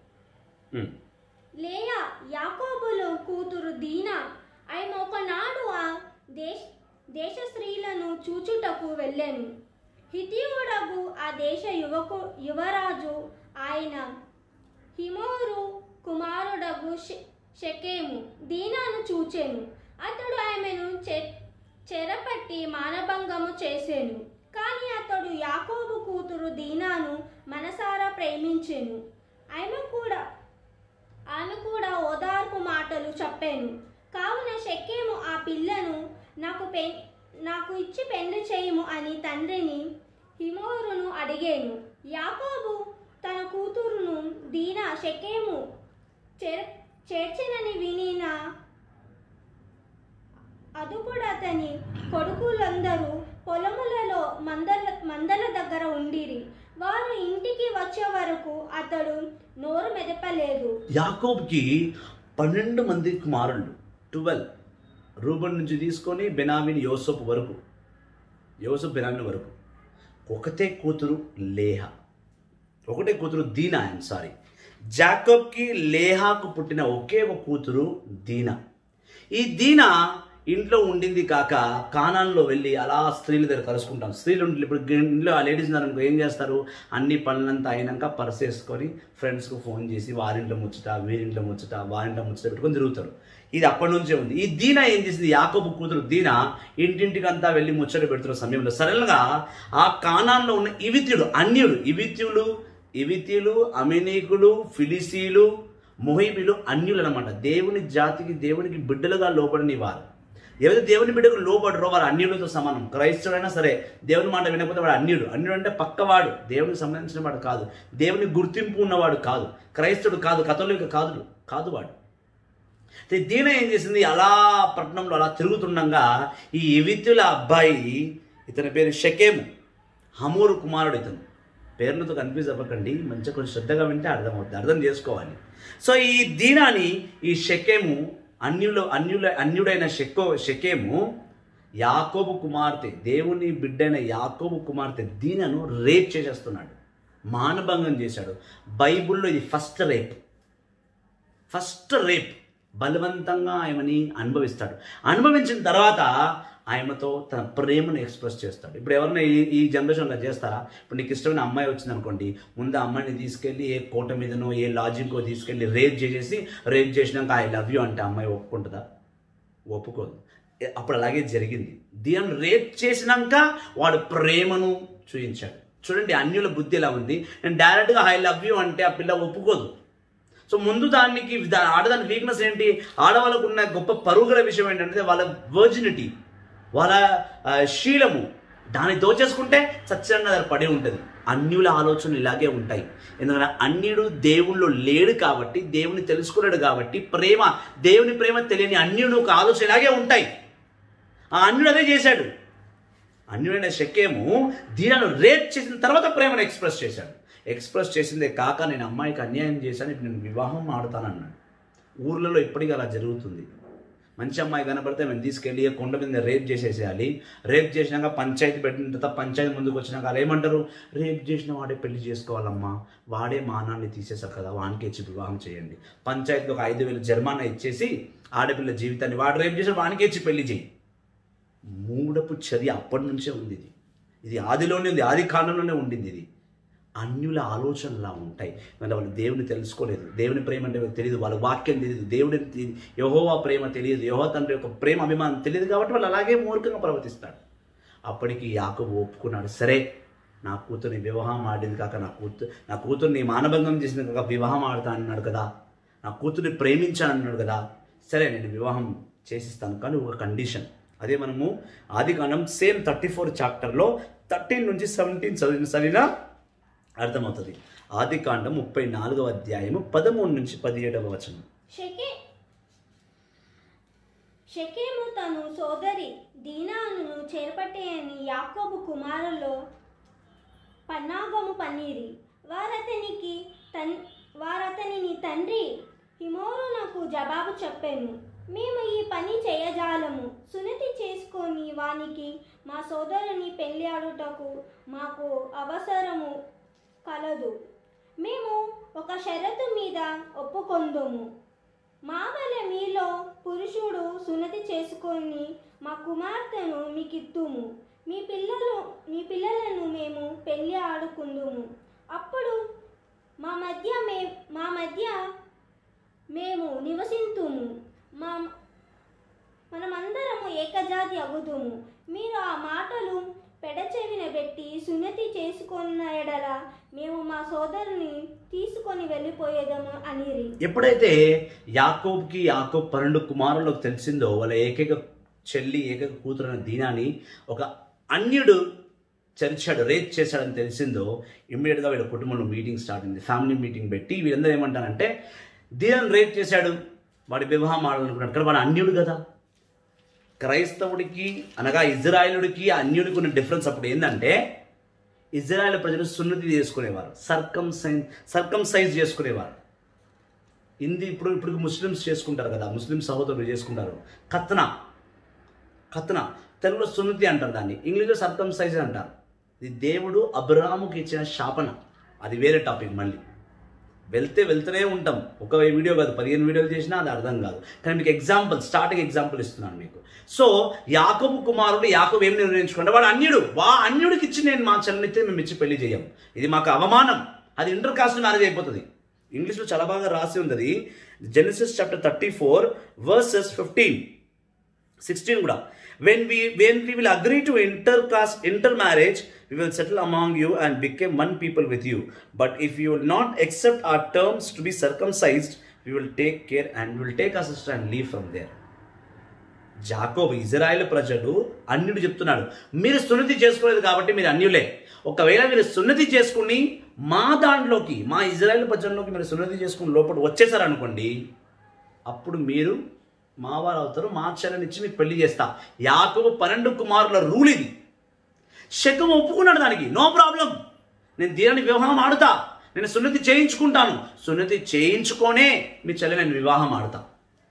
లేయా యాకోబులో కూతురు దీనా ఆయన ఒకనాడు ఆ దేశ దేశ స్త్రీలను చూచుటకు వెళ్ళాను హితియుడగు ఆ దేశ యువకు యువరాజు ఆయన హిమోరు కుమారుడగు షె- షెకెము దీనాను చూచెను అతడు ఆమెను చె చెరపట్టి మానభంగము చేసెను కానీ అతడు యాకోబు కూతురు దీనాను మనసారా ప్రేమించెను ఆమె కూడా ఆమె కూడా ఓదార్పు మాటలు చెప్పాను కావున షెక్కేము ఆ పిల్లను నాకు పె నాకు ఇచ్చి పెళ్లి చేయము అని తండ్రిని హిమోరును అడిగాను యాకోబు తన కూతురును దీనా షెకేము చేర్ చేర్చనని వినిన అదుపుడు అతని కొడుకులందరూ పొలములలో మందల మందల దగ్గర ఉండిరి వారు ఇంటికి వచ్చే వరకు అతడు నోరు మెదపలేదు యాకోబ్కి పన్నెండు మంది కుమారుళ్ళు ట్వెల్వ్ రూబన్ నుంచి తీసుకొని బెనామిన్ యోసఫ్ వరకు యోసఫ్ బెనామిన్ వరకు ఒకటే కూతురు లేహ ఒకటే కూతురు దీనా ఐఎమ్ సారీ జాకబ్కి లేహాకు పుట్టిన ఒకే ఒక కూతురు దీనా ఈ దీనా ఇంట్లో ఉండింది కాక కానాల్లో వెళ్ళి అలా స్త్రీల దగ్గర కలుసుకుంటాం స్త్రీలు ఉంటే ఇప్పుడు ఇంట్లో ఆ లేడీస్ ఉన్నారనుకో ఏం చేస్తారు అన్ని పనులంతా అయినాక పర్స్ వేసుకొని ఫ్రెండ్స్కు ఫోన్ చేసి వారింట్లో ముచ్చట వీరింట్లో ముచ్చట వారింట్లో ముచ్చట పెట్టుకొని తిరుగుతారు ఇది అప్పటి నుంచే ఉంది ఈ దీనా ఏం చేసింది యాకోబు కూతురు దీనా ఇంటింటికంతా వెళ్ళి ముచ్చట పెడుతున్న సమయంలో సడన్గా ఆ కానాల్లో ఉన్న ఇవిత్యుడు అన్యుడు ఇవిత్యులు ఇవిత్యులు అమినీకులు ఫిలిసీలు మొహిబీలు అన్యులు అనమాట దేవుని జాతికి దేవునికి బిడ్డలుగా లోబడని వారు ఎవరైతే దేవుని బిడ్డకు లోబడరో వారు అన్యులతో సమానం క్రైస్తవుడైనా సరే దేవుని మాట వినకపోతే వాడు అన్యుడు అన్యుడు అంటే పక్కవాడు దేవునికి సంబంధించిన వాడు కాదు దేవుని గుర్తింపు ఉన్నవాడు కాదు క్రైస్తవుడు కాదు కథోలిక కాదు కాదు వాడు అయితే దీన ఏం చేసింది అలా పట్టణంలో అలా తిరుగుతుండగా ఈ ఎవితుల అబ్బాయి ఇతని పేరు షకేము హమూరు కుమారుడు ఇతను పేర్లతో కన్ఫ్యూజ్ అవ్వకండి మంచిగా కొంచెం శ్రద్ధగా వింటే అర్థమవుతుంది అర్థం చేసుకోవాలి సో ఈ దీనాని ఈ షకేము అన్యులో అన్యుల అన్యుడైన షెక్కో షకేము యాకోబు కుమార్తె దేవుని బిడ్డైన యాకోబు కుమార్తె దీనను రేప్ చేసేస్తున్నాడు మానభంగం చేశాడు బైబిల్లో ఇది ఫస్ట్ రేప్ ఫస్ట్ రేప్ బలవంతంగా ఆమెని అనుభవిస్తాడు అనుభవించిన తర్వాత ఆయనతో తన ప్రేమను ఎక్స్ప్రెస్ చేస్తాడు ఇప్పుడు ఎవరైనా ఈ ఈ జనరేషన్లో చేస్తారా ఇప్పుడు నీకు ఇష్టమైన అమ్మాయి వచ్చింది అనుకోండి ముందు ఆ అమ్మాయిని తీసుకెళ్ళి ఏ కోట మీదనో ఏ లాజిక్కో తీసుకెళ్ళి రేప్ చేసేసి రేప్ చేసినాక ఐ లవ్ యూ అంటే ఆ అమ్మాయి ఒప్పుకుంటుందా ఒప్పుకోదు ఏ- అప్పుడు అలాగే జరిగింది దీని రేప్ చేసినాక వాడు ప్రేమను చూపించాడు చూడండి అన్యుల బుద్ధి ఎలా ఉంది నేను డైరెక్ట్గా ఐ లవ్ యూ అంటే ఆ పిల్ల ఒప్పుకోదు సో ముందు దానికి దా- ఆడదాని వీక్నెస్ ఏంటి ఆడవాళ్ళకు ఉన్న గొప్ప పరుగుల విషయం ఏంటంటే వాళ్ళ వర్జినిటీ వాళ్ళ ఆ, శీలము దాన్ని దోచేసుకుంటే సత్యంగా అది పడి ఉంటుంది అన్యుల ఆలోచనలు ఇలాగే ఉంటాయి ఎందుకంటే అన్యుడు దేవుళ్ళు లేడు కాబట్టి దేవుని తెలుసుకున్నాడు కాబట్టి ప్రేమ దేవుని ప్రేమ తెలియని అన్యుడు ఒక ఆలోచన ఇలాగే ఉంటాయి ఆ అన్యుడు అదే చేశాడు అన్యుడైన శక్యము దీనను రేప్ చేసిన తర్వాత ప్రేమను ఎక్స్ప్రెస్ చేశాడు ఎక్స్ప్రెస్ చేసిందే కాక నేను అమ్మాయికి అన్యాయం చేశాను ఇప్పుడు నేను వివాహం ఆడుతానన్నాడు ఊర్లలో ఇప్పటికీ అలా జరుగుతుంది మంచి అమ్మాయి కనబడితే మేము తీసుకెళ్ళి ఏ కొండ మీద రేప్ చేసేసేయాలి రేప్ చేసినాక పంచాయతీ పెట్టిన తర్వాత పంచాయతీ ముందుకు వచ్చినాక వాళ్ళు ఏమంటారు రేప్ చేసిన వాడే పెళ్లి చేసుకోవాలమ్మా వాడే మానాన్ని తీసేశారు కదా వానికి ఇచ్చి వివాహం చేయండి పంచాయతీకి ఒక ఐదు వేలు జరిమానా ఇచ్చేసి ఆడపిల్ల జీవితాన్ని వాడు రేప్ చేసి వానికి ఇచ్చి పెళ్లి చేయి మూడపు చర్య అప్పటి నుంచే ఉంది ఇది ఇది ఆదిలోనే ఉంది ఆది కాలంలోనే ఉండింది ఇది అన్యుల ఆలోచనలా ఉంటాయి మళ్ళీ వాళ్ళు దేవుని తెలుసుకోలేదు దేవుని ప్రేమ అంటే వాళ్ళకి తెలియదు వాళ్ళ వాక్యం తెలియదు దేవుడి యహోవా ప్రేమ తెలియదు యహో తండ్రి యొక్క ప్రేమ అభిమానం తెలియదు కాబట్టి వాళ్ళు అలాగే మూర్ఖంగా ప్రవర్తిస్తాడు అప్పటికి యాకోబు ఒప్పుకున్నాడు సరే నా కూతుర్ని వివాహం ఆడింది కాక నా కూతురు నా కూతుర్ని మానభంగం చేసింది కాక వివాహం ఆడతా అన్నాడు కదా నా కూతుర్ని ప్రేమించాను అన్నాడు కదా సరే నేను వివాహం చేసిస్తాను కానీ ఒక కండిషన్ అదే మనము ఆది కాండం సేమ్ థర్టీ ఫోర్ చాప్టర్లో థర్టీన్ నుంచి సెవెంటీన్ చదివిన చదివినా అర్థమవుతుంది ఆది కాండం ముప్పై నాలుగవ అధ్యాయము పదమూడు నుంచి పదిహేడవ వచనం షెకే షెకేము తను సోదరి దీనాను చేపట్టేయని యాకోబు కుమారులో పన్నాగము పన్నీరి వారతనికి తన్ వారతనిని తండ్రి హిమోరు నాకు జవాబు చెప్పాను మేము ఈ పని చేయజాలము సునతి చేసుకొని వానికి మా సోదరుని పెళ్లి ఆడుటకు మాకు అవసరము కలదు మేము ఒక షరతు మీద ఒప్పుకొందుము మా వల్ల మీలో పురుషుడు సున్నతి చేసుకొని మా కుమార్తెను మీకిత్తుము మీ పిల్లలు మీ పిల్లలను మేము పెళ్లి ఆడుకుందుము అప్పుడు మా మధ్య మే మా మధ్య మేము నివసింతుము మా మనమందరము ఏకజాతి అగుదుము మీరు ఆ మాటలు పెడచెవిన పెట్టి సున్నతి చేసుకున్న ఎడల మేము మా సోదరుని తీసుకొని వెళ్ళిపోయేదము అనిరి ఎప్పుడైతే యాకోబ్కి యాకోబ్ పన్నెండు కుమారులకు తెలిసిందో వాళ్ళ ఏకైక చెల్లి ఏకైక కూతురైన దీనాని ఒక అన్యుడు చరిచాడు రేప్ చేశాడని తెలిసిందో ఇమ్మీడియట్గా వీళ్ళ కుటుంబంలో మీటింగ్ స్టార్ట్ అయింది ఫ్యామిలీ మీటింగ్ పెట్టి వీళ్ళందరూ ఏమంటారంటే దీనాన్ని రేప్ చేశాడు వాడి వివాహం ఆడాలనుకున్నాడు కానీ వాడు అన్యుడు కదా క్రైస్తవుడికి అనగా ఇజ్రాయేలుడికి అన్యుడికి ఉన్న డిఫరెన్స్ అప్పుడు ఏంటంటే ఇజ్రాయెల్ ప్రజలు సున్నతి చేసుకునేవారు సర్కం సైన్ సర్కం సైజ్ చేసుకునేవారు హిందీ ఇప్పుడు ఇప్పుడు ముస్లిమ్స్ చేసుకుంటారు కదా ముస్లిం సహోదరులు చేసుకుంటారు కత్న కత్న తెలుగులో సున్నతి అంటారు దాన్ని ఇంగ్లీష్లో సర్కం సైజ్ అంటారు ఇది దేవుడు అబ్రాముకి ఇచ్చిన శాపన అది వేరే టాపిక్ మళ్ళీ వెళ్తే వెళ్తూనే ఉంటాం ఒక వీడియో కాదు పదిహేను వీడియోలు చేసినా అది అర్థం కాదు కానీ మీకు ఎగ్జాంపుల్ స్టార్టింగ్ ఎగ్జాంపుల్ ఇస్తున్నాను మీకు సో యాకబు కుమారుడు యాకబు ఏం నిర్ణయించుకుంటే వాడు అన్యుడు వా అన్యుడికి ఇచ్చి నేను మా చెల్లితే మేము ఇచ్చి పెళ్లి చేయం ఇది మాకు అవమానం అది ఇంటర్ కాస్ట్ మ్యారేజ్ అయిపోతుంది ఇంగ్లీష్లో చాలా బాగా రాసి ఉంది అది Genesis chapter thirty four verses fifteen sixteen కూడా when we when we will agree to inter caste inter marriage we will settle among you and become one people with you. But if you will not accept our terms to be circumcised, we will take care and we will take our sister and leave from there. Jacob Israel ప్రజలు అన్యుడు చెప్తున్నాడు మీరు సున్నతి చేసుకోలేదు కాబట్టి మీరు అన్యులే ఒకవేళ మీరు సున్నతి చేసుకుని మా దాంట్లోకి మా ఇజ్రాయెల్ ప్రజల్లోకి మీరు సున్నతి చేసుకుని లోపల వచ్చేసారనుకోండి అప్పుడు మీరు మా వారు అవుతారు మా చెల్లెనిచ్చి మీకు పెళ్లి చేస్తా యాకోబు పన్నెండు కుమారుల రూల్ ఇది శకం ఒప్పుకున్నాడు దానికి నో ప్రాబ్లం నేను దీనిని వివాహం ఆడుతా నేను సున్నతి చేయించుకుంటాను సున్నతి చేయించుకొనే మీ చెల్లె నేను వివాహం ఆడుతా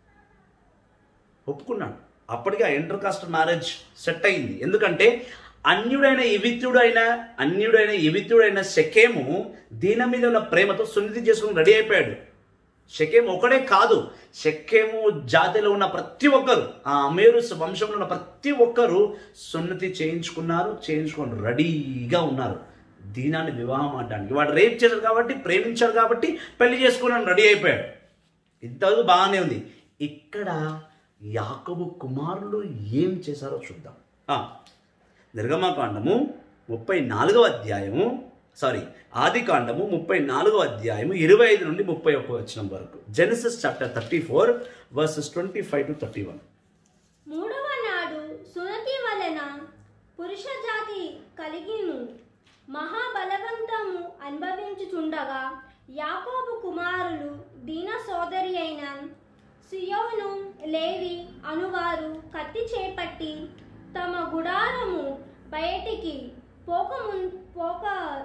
ఒప్పుకున్నాడు అప్పటికి ఆ ఇంటర్ కాస్ట్ మ్యారేజ్ సెట్ అయింది ఎందుకంటే అన్యుడైన ఇవిత్యుడైన అన్యుడైన ఇవిత్యుడైన శకేము దీని మీద ఉన్న ప్రేమతో సున్నతి చేసుకుని రెడీ అయిపోయాడు షకేం ఒకడే కాదు షకేము జాతిలో ఉన్న ప్రతి ఒక్కరు ఆ అమేరు వంశంలో ఉన్న ప్రతి ఒక్కరు సున్నతి చేయించుకున్నారు చేయించుకొని రెడీగా ఉన్నారు దీనాన్ని వివాహం ఆడడానికి వాడు రేప్ చేశారు కాబట్టి ప్రేమించారు కాబట్టి పెళ్లి చేసుకున్నాను రెడీ అయిపోయాడు ఇంతవరకు బాగానే ఉంది ఇక్కడ యాకబు కుమారులు ఏం చేశారో చూద్దాం ఆ, నిర్గమకాండము ముప్పై నాలుగవ అధ్యాయము సారీ ఆది కాండము ముప్పై నాలుగవ అధ్యాయము ఇరవై ఐదు నుండి ముప్పై ఒక్క వచ్చిన వరకు Genesis chapter thirty four verses twenty five to thirty one మూడవ నాడు సునతి వలన పురుష జాతి కలిగిను మహాబలవంతము అనుభవించుచుండగా యాకోబు కుమారులు దీన సోదరి అయిన సియోను లేవి అనువారు కత్తి చేపట్టి తమ గుడారము బయటికి పోకమున్ పోక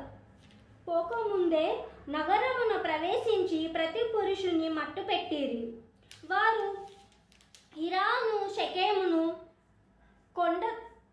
పోకముందే నగరమున ప్రవేశించి ప్రతి పురుషుని మట్టుపెట్టిరి వారు ఇరాను షకేమును కొండ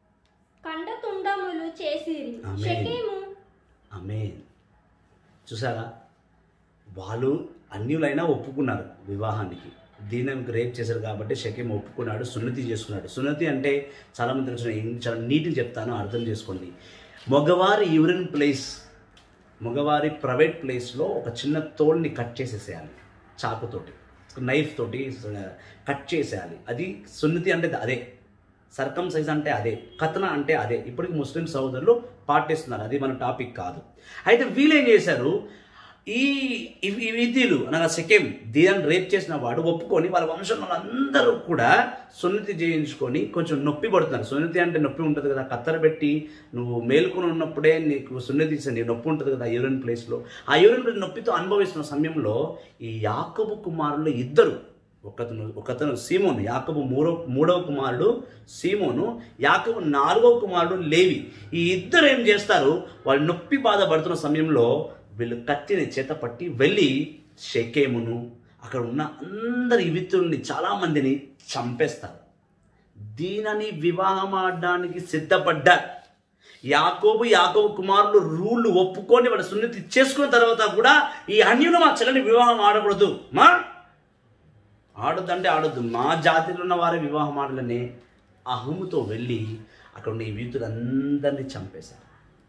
కండతుండములు చేసిరి ఆమేన్. షకేము ఆమె చూసారా వాళ్ళు అన్యులైనా ఒప్పుకున్నారు వివాహానికి దీనికి రేప్ చేశారు కాబట్టి షకేం ఒప్పుకున్నాడు సున్నతి చేసుకున్నాడు సున్నతి అంటే చాలా మంది తెలిసిన ఏం- చాలా నీట్గా చెప్తాను అర్థం చేసుకోండి మగవారి యూరిన్ ప్లేస్ మగవారి ప్రైవేట్ ప్లేస్లో ఒక చిన్న తోల్ని కట్ చేసేసేయాలి చాకుతోటి నైఫ్ తోటి కట్ చేసేయాలి అది సున్నతి అంటే అదే సర్కం సైజ్ అంటే అదే కథన అంటే అదే ఇప్పటికి ముస్లిం సహోదరులు పాటిస్తున్నారు అది మన టాపిక్ కాదు అయితే వీళ్ళు ఏం చేశారు ఈ ఇవి- ఈ విధులు అనగా సెకెం దీని రేప్ చేసిన వాడు ఒప్పుకొని వాళ్ళ వంశంలో అందరూ కూడా సున్నతి చేయించుకొని కొంచెం నొప్పి పడుతున్నారు సున్నతి అంటే నొప్పి ఉంటుంది కదా కత్తెర పెట్టి నువ్వు మేల్కొని ఉన్నప్పుడే నీకు సున్నతి ఇస్తే నీకు నొప్పి ఉంటుంది కదా యూరిన్ ప్లేస్లో ఆ యూరిన్ ప్లేస్ నొప్పితో అనుభవిస్తున్న సమయంలో ఈ యాకబు కుమారులు ఇద్దరు ఒకతను ఒకతను సీమోను యాకబు మూడవ మూడవ కుమారుడు సీమోను యాకబు నాలుగవ కుమారుడు లేవి ఈ ఇద్దరు ఏం చేస్తారు వాళ్ళు నొప్పి బాధపడుతున్న సమయంలో వీళ్ళు కత్తిని చేత పట్టి వెళ్ళి షెకేమును అక్కడ ఉన్న అందరి విత్తుల్ని చాలా మందిని చంపేస్తారు దీనని వివాహం ఆడడానికి సిద్ధపడ్డారు యాకోబు యాకోబు కుమారులు రూళ్ళు ఒప్పుకొని వాడు సున్నతి చేసుకున్న తర్వాత కూడా ఈ అన్యులు మా చెల్లని వివాహం ఆడకూడదు మా ఆడొద్దంటే ఆడొద్దు మా జాతిలో ఉన్న వారే వివాహం ఆడాలని అహముతో వెళ్ళి అక్కడ ఉన్న ఈ వీతులందరినీ చంపేశారు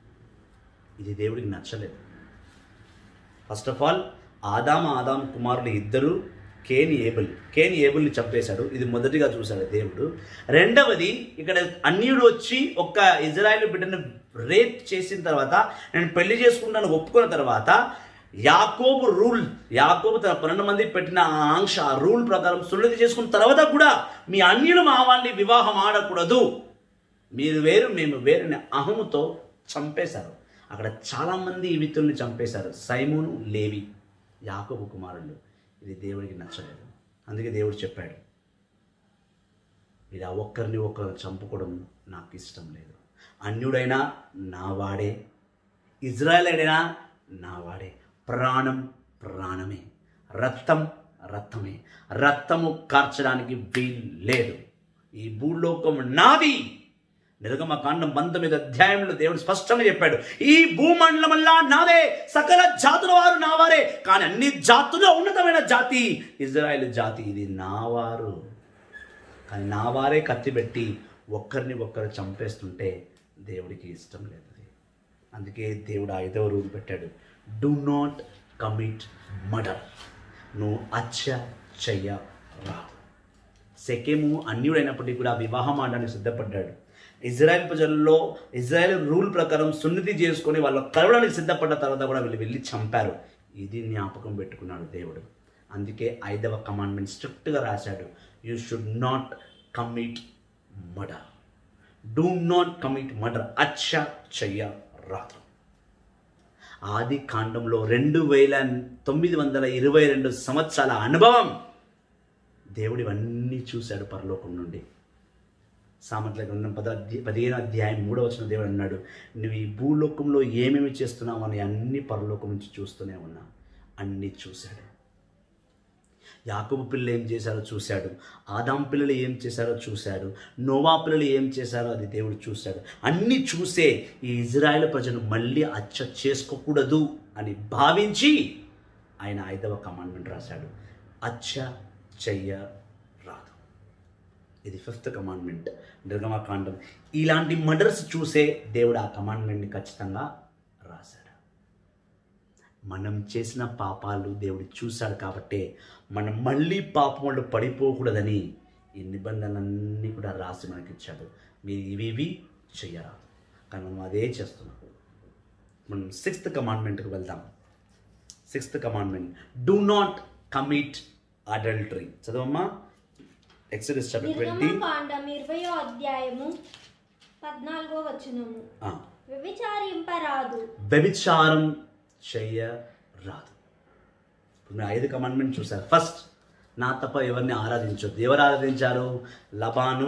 ఇది దేవుడికి నచ్చలేదు ఫస్ట్ ఆఫ్ ఆల్ ఆదామ ఆదాం కుమారులు ఇద్దరు కేని ఏబుల్ కేని ఏబుల్ని చంపేశాడు ఇది మొదటిగా చూశాడు దేవుడు రెండవది ఇక్కడ అన్యుడు వచ్చి ఒక్క ఇజ్రాయెల్ బిడ్డను రేప్ చేసిన తర్వాత నేను పెళ్లి చేసుకుంటాను ఒప్పుకున్న తర్వాత యాకోబు రూల్ యాకోబు తన పన్నెండు మంది పెట్టిన ఆ ఆంక్ష ఆ రూల్ ప్రకారం సున్నతి చేసుకున్న తర్వాత కూడా మీ అన్యులు మా వాళ్ళని వివాహం ఆడకూడదు మీరు వేరు మేము వేరుని అహముతో చంపేశారు అక్కడ చాలామంది ఈ విత్తుల్ని చంపేశారు సైమోను లేవి యాకోబు కుమారులు ఇది దేవుడికి నచ్చలేదు అందుకే దేవుడు చెప్పాడు ఇది ఆ ఒక్కరిని ఒక్కరు చంపుకోవడం నాకు ఇష్టం లేదు అన్యుడైనా నా వాడే ఇజ్రాయలైనా నా వాడే ప్రాణం ప్రాణమే రక్తం రక్తమే రక్తము కార్చడానికి వీలు లేదు ఈ భూలోకం నాది నిర్గమ కాండం పంతొమ్మిది అధ్యాయంలో దేవుడు స్పష్టంగా చెప్పాడు ఈ భూమండలమల్లా నాదే సకల జాతుల వారు నావారే కానీ అన్ని జాతుల్లో ఉన్నతమైన జాతి ఇజ్రాయెల్ జాతి ఇది నావారు కానీ నా వారే కత్తి పెట్టి ఒక్కరిని ఒక్కరు చంపేస్తుంటే దేవుడికి ఇష్టం లేదు అది అందుకే దేవుడు ఐదవ రూల్ పెట్టాడు డు నాట్ కమిట్ మర్డర్ నువ్వు అచ్చ చెయ్యరాదు సెకెము అన్యుడైనప్పటికీ కూడా వివాహం ఆడడానికి సిద్ధపడ్డాడు ఇజ్రాయెల్ ప్రజల్లో ఇజ్రాయెల్ రూల్ ప్రకారం సున్నతి చేసుకొని వాళ్ళు కలవడానికి సిద్ధపడ్డ తర్వాత కూడా వీళ్ళు వెళ్ళి చంపారు ఇది జ్ఞాపకం పెట్టుకున్నాడు దేవుడు అందుకే ఐదవ కమాండ్మెంట్ స్ట్రిక్ట్గా రాశాడు you should not commit murder do not commit murder అచ్చ చెయ్య రాదు ఆది కాండంలో రెండు వేల తొమ్మిది వందల ఇరవై రెండు సంవత్సరాల అనుభవం దేవుడు ఇవన్నీ చూశాడు పరలోకం నుండి సామర్థ్య గ్రంథం పద పదిహేను అధ్యాయం మూడవ వచ్చిన దేవుడు అన్నాడు నువ్వు ఈ భూలోకంలో ఏమేమి చేస్తున్నావు అని అన్ని పరలోకం నుంచి చూస్తూనే ఉన్నా అన్నీ చూశాడు యాకబు పిల్లలు ఏం చేశారో చూశాడు ఆదాం పిల్లలు ఏం చేశారో చూశాడు నోవా పిల్లలు ఏం చేశారో అది దేవుడు చూశాడు అన్నీ చూసే ఈ ఇజ్రాయెల్ ప్రజలు మళ్ళీ అచ్చ చేసుకోకూడదు అని భావించి ఆయన ఐదవ కమాండ్మెంట్ రాశాడు హత్య చెయ్యరాదు ఇది ఫిఫ్త్ కమాండ్మెంట్ నిర్గమకాండం ఇలాంటి మర్డర్స్ చూసే దేవుడు ఆ కమాండ్మెంట్ని ఖచ్చితంగా రాశాడు మనం చేసిన పాపాలు దేవుడు చూశాడు కాబట్టే మనం మళ్ళీ పాపంలో పడిపోకూడదని ఈ నిబంధనలన్నీ కూడా రాసి మనకి ఇచ్చాడు మీరు ఇవి ఇవి చెయ్యరాదు కానీ మనం అదే చేస్తున్నాం మనం సిక్స్త్ కమాండ్మెంట్కి వెళ్దాం sixth commandment do not commit adultery చదవమ్మా ఎక్సడస్ చాప్టర్ ట్వంటీ నిర్గమకాండం ఇరవయో అధ్యాయము పద్నాలుగో వచనము వ్యభిచారింపరాదు వ్యభిచారం చెయ్యరాదు ఇప్పుడు మీరు ఐదు కమాండ్మెంట్ చూసారు ఫస్ట్ నా తప్ప ఎవరిని ఆరాధించొద్దు ఎవరు ఆరాధించారు లబాను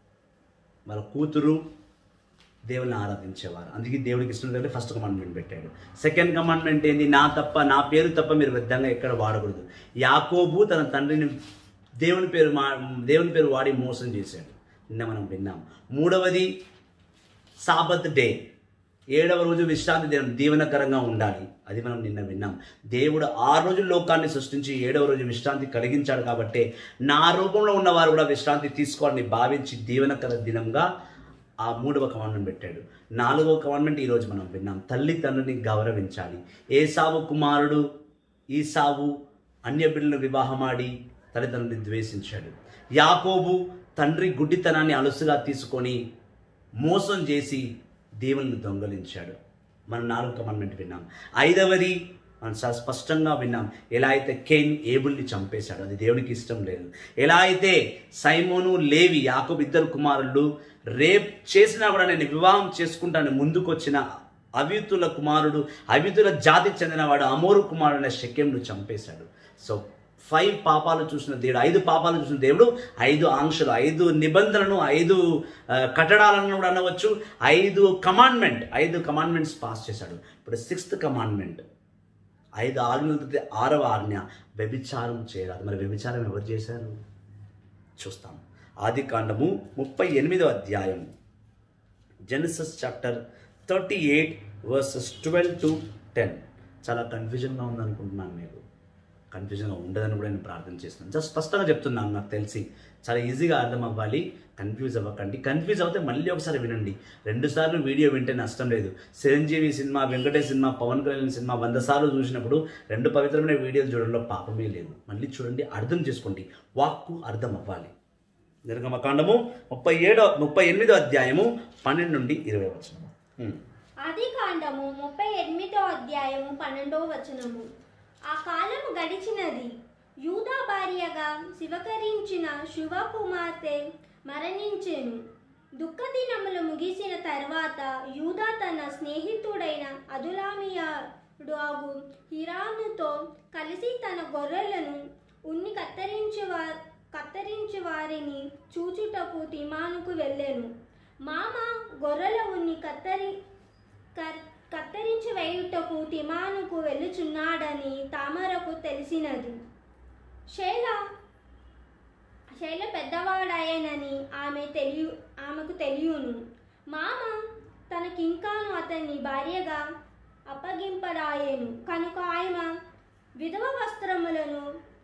వాళ్ళ కూతురు దేవుని ఆరాధించేవారు అందుకే దేవుడికి ఇష్టం లేదంటే ఫస్ట్ కమాండ్మెంట్ పెట్టాడు సెకండ్ కమాండ్మెంట్ ఏంది నా తప్ప నా పేరు తప్ప మీరు విధంగా ఎక్కడ వాడకూడదు యాకోబు తన తండ్రిని దేవుని పేరు మా దేవుని పేరు వాడి మోసం చేశాడు నిన్న మనం విన్నాం మూడవది సాబత్ డే ఏడవ రోజు విశ్రాంతి దేవుని దీవెనకరంగా ఉండాలి అది మనం నిన్న విన్నాం దేవుడు ఆ రోజు లోకాన్ని సృష్టించి ఏడవ రోజు విశ్రాంతి కలిగించాడు కాబట్టి నా రూపంలో ఉన్నవారు కూడా విశ్రాంతి తీసుకోవాలని భావించి దీవెనకర దినంగా ఆ మూడవ కమాండ్మెంట్ పెట్టాడు నాలుగవ కమాండ్మెంట్ ఈరోజు మనం విన్నాం తల్లిదండ్రుని గౌరవించాలి ఏ సావు కుమారుడు ఈ సావు అన్య బిడ్డలను వివాహమాడి తల్లిదండ్రుని ద్వేషించాడు యాకోబు తండ్రి గుడ్డితనాన్ని అలుసుగా తీసుకొని మోసం చేసి దేవుని దొంగలించాడు మనం నాలుగు కమాండ్మెంట్ విన్నాం ఐదవది మనం చాలా స్పష్టంగా విన్నాం ఎలా అయితే కేన్ ఏబుల్ని చంపేశాడు అది దేవునికి ఇష్టం లేదు ఎలా అయితే సైమోను లేవి యాకోబు ఇద్దరు కుమారులు రేప్ చేసినా కూడా నేను వివాహం చేసుకుంటాను ముందుకొచ్చిన అవితుల కుమారుడు అవితుల జాతికి చెందినవాడు అమోరు కుమారుడు షకెంను చంపేశాడు సో ఫైవ్ పాపాలు చూసిన దేవుడు ఐదు పాపాలు చూసిన దేవుడు ఐదు ఆంక్షలు ఐదు నిబంధనలను ఐదు ఆ, కట్టడాలను కూడా అనవచ్చు ఐదు కమాండ్మెంట్ ఐదు కమాండ్మెంట్స్ పాస్ చేశాడు ఇప్పుడు సిక్స్త్ కమాండ్మెంట్ ఐదు ఆజ్ఞలతో ఆరవ ఆజ్ఞ వ్యభిచారం చేయరాదు మరి వ్యభిచారం ఎవరు చేశారు చూస్తాం ఆది కాండము ముప్పై ఎనిమిదో అధ్యాయం Genesis chapter thirty eight verses twelve to ten చాలా కన్ఫ్యూజన్గా ఉందనుకుంటున్నాను మీకు కన్ఫ్యూజన్గా ఉండదని కూడా నేను ప్రార్థన చేస్తున్నాను జస్ట్ స్పష్టంగా చెప్తున్నాను నాకు తెలిసి చాలా ఈజీగా అర్థం అవ్వాలి కన్ఫ్యూజ్ అవ్వకండి కన్ఫ్యూజ్ అవుతే మళ్ళీ ఒకసారి వినండి రెండు సార్లు వీడియో వింటే నష్టం లేదు Chiranjeevi cinema Venkatesh cinema Pawan Kalyan cinema వంద సార్లు చూసినప్పుడు రెండు పవిత్రమైన వీడియోలు చూడడంలో పాపమే లేదు మళ్ళీ చూడండి అర్థం చేసుకోండి వాక్కు అర్థం అవ్వాలి నిర్గమకాండము ముప్పై ఏడో ముప్పై ఎనిమిదో అధ్యాయము పన్నెండు నుండి ఇరవై వచనము హ్మ్. ఆది కాండము ముప్పై ఎనిమిదో అధ్యాయము పన్నెండవ వచనము ఆ కాలము గడిచినది యూదా భార్యగా శివకరించిన శివకుమార్తె మరణించెను దుఃఖ దినములు ముగిసిన తర్వాత యూదా తన స్నేహితుడైన అదులామియాడు ఆగు హిరానుతో కలిసి తన గొర్రెలను ఉన్ని కత్తిరించి వా కత్తిరించి వారిని చూచుటకు తిమానుకు వెళ్ళాను మామ గొర్రెల ఉన్ని కత్తరి కర్- కత్తిరించి వేయుటకు తిమానుకు వెళ్ళుచున్నాడని తామరకు తెలిసినది శైల శైల పెద్దవాడాయనని ఆమె తెలియ ఆమెకు తెలియను మామ తనకింకాను అతన్ని భార్యగా అప్పగింపరాయెను కనుక ఆయన విధవ వస్త్రములను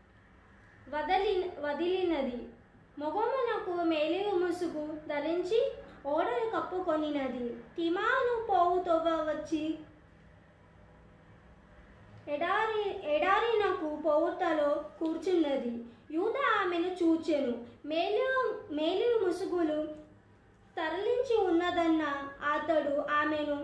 వదలి వదిలినది మొగమునకు మేలియు ముసుగు ధరించి ఓడలు కప్పుకొనినది తిమాను పోవుతోవ వచ్చి ఎడారి ఎడారినకు పోవుటలో కూర్చున్నది యూద ఆమెను చూచెను మేలు మేలు ముసుగులు తరలించి ఉన్నదన్న అతడు ఆమెను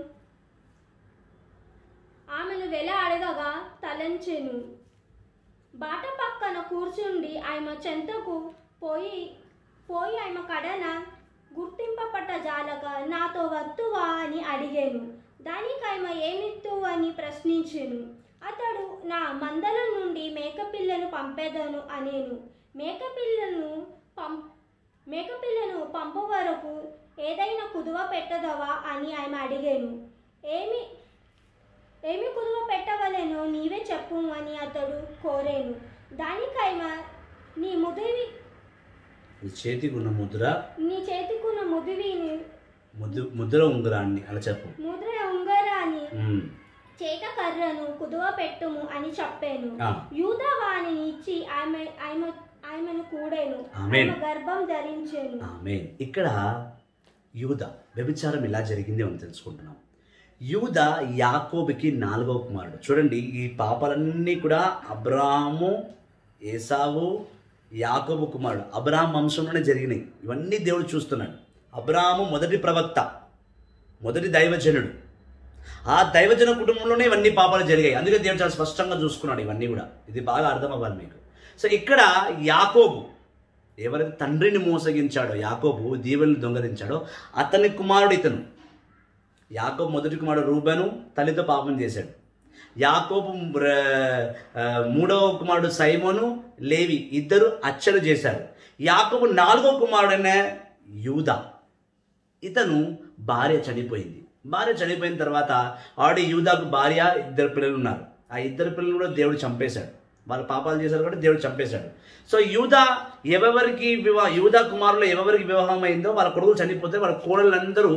ఆమెను వెల అడగగా తలంచెను బాట పక్కన కూర్చుండి ఆమె చెంతకు పోయి పోయి ఆమె కడన గుర్తింపబట్ట జాలగా నాతో వత్తువా అని అడిగాను దానికి ఆమె ఏమిత్తు అని ప్రశ్నించెను అతడు నా మందల నుండి మేకపిల్లను పంపేదను అనేను మేకపిల్లను పం మేకపిల్లను పంపు వరకు ఏదైనా కుదువ పెట్టదవా అని ఆమె అడిగాను ఏమి ఏమి కుదువ పెట్టవలెనో నీవే చెప్పు అని అతడు కోరేను దానికైనా నీ ముదివి నీ చేతికి ఉన్న ముద్ర నీ చేతికున్న ముదివిని ముద్దు ముద్ర ఉంగరాన్ని అలా చెప్పు ముద్ర ఉంగరాన్ని మ్మ్. చేత కర్రను కుదువ పెట్టుము అని చెప్పాను ఆ. యూద వాణిని ఇచ్చి ఆమె ఆమె ఆమెను కూడాను ఆమేన్. ఆమె గర్భం ధరించాను ఆమె ఇక్కడ యూద వ్యభిచారం ఇలా జరిగింది అని తెలుసుకుంటున్నాం యూద యాకోబుకి నాలుగవ కుమారుడు చూడండి ఈ పాపాలన్నీ కూడా అబ్రాము ఏసావు యాకోబు కుమారుడు అబ్రాహం వంశంలోనే జరిగినాయి ఇవన్నీ దేవుడు చూస్తున్నాడు అబ్రాహము మొదటి ప్రవక్త మొదటి దైవజనుడు ఆ దైవజన కుటుంబంలోనే ఇవన్నీ పాపాలు జరిగాయి అందుకే దేవుడు చాలా స్పష్టంగా చూసుకున్నాడు ఇవన్నీ కూడా ఇది బాగా అర్థం అవ్వాలి మీకు సో ఇక్కడ యాకోబు ఎవరైతే తండ్రిని మోసగించాడో యాకోబు దీవెల్ని దొంగలించాడో అతని కుమారుడు ఇతను యాకోబు మొదటి కుమారుడు రూబెను తల్లితో పాపం చేశాడు యాకోబు ర- ఆ, మూడవ కుమారుడు సైమోను లేవి ఇద్దరు అచ్చలు చేశారు యాకోబు నాలుగవ కుమారుడైన యూదా ఇతను భార్య చనిపోయింది భార్య చనిపోయిన తర్వాత ఆడి యూదాకు భార్య ఇద్దరు పిల్లలు ఉన్నారు ఆ ఇద్దరు పిల్లలు కూడా దేవుడు చంపేశాడు వాళ్ళు పాపాలు చేశారు కాబట్టి దేవుడు చంపేశాడు సో యూదా ఎవరికి వివాహ యూదా కుమారులు ఎవరికి వివాహం అయిందో వాళ్ళ కొడుకులు చనిపోతే వాళ్ళ కోడళ్ళందరూ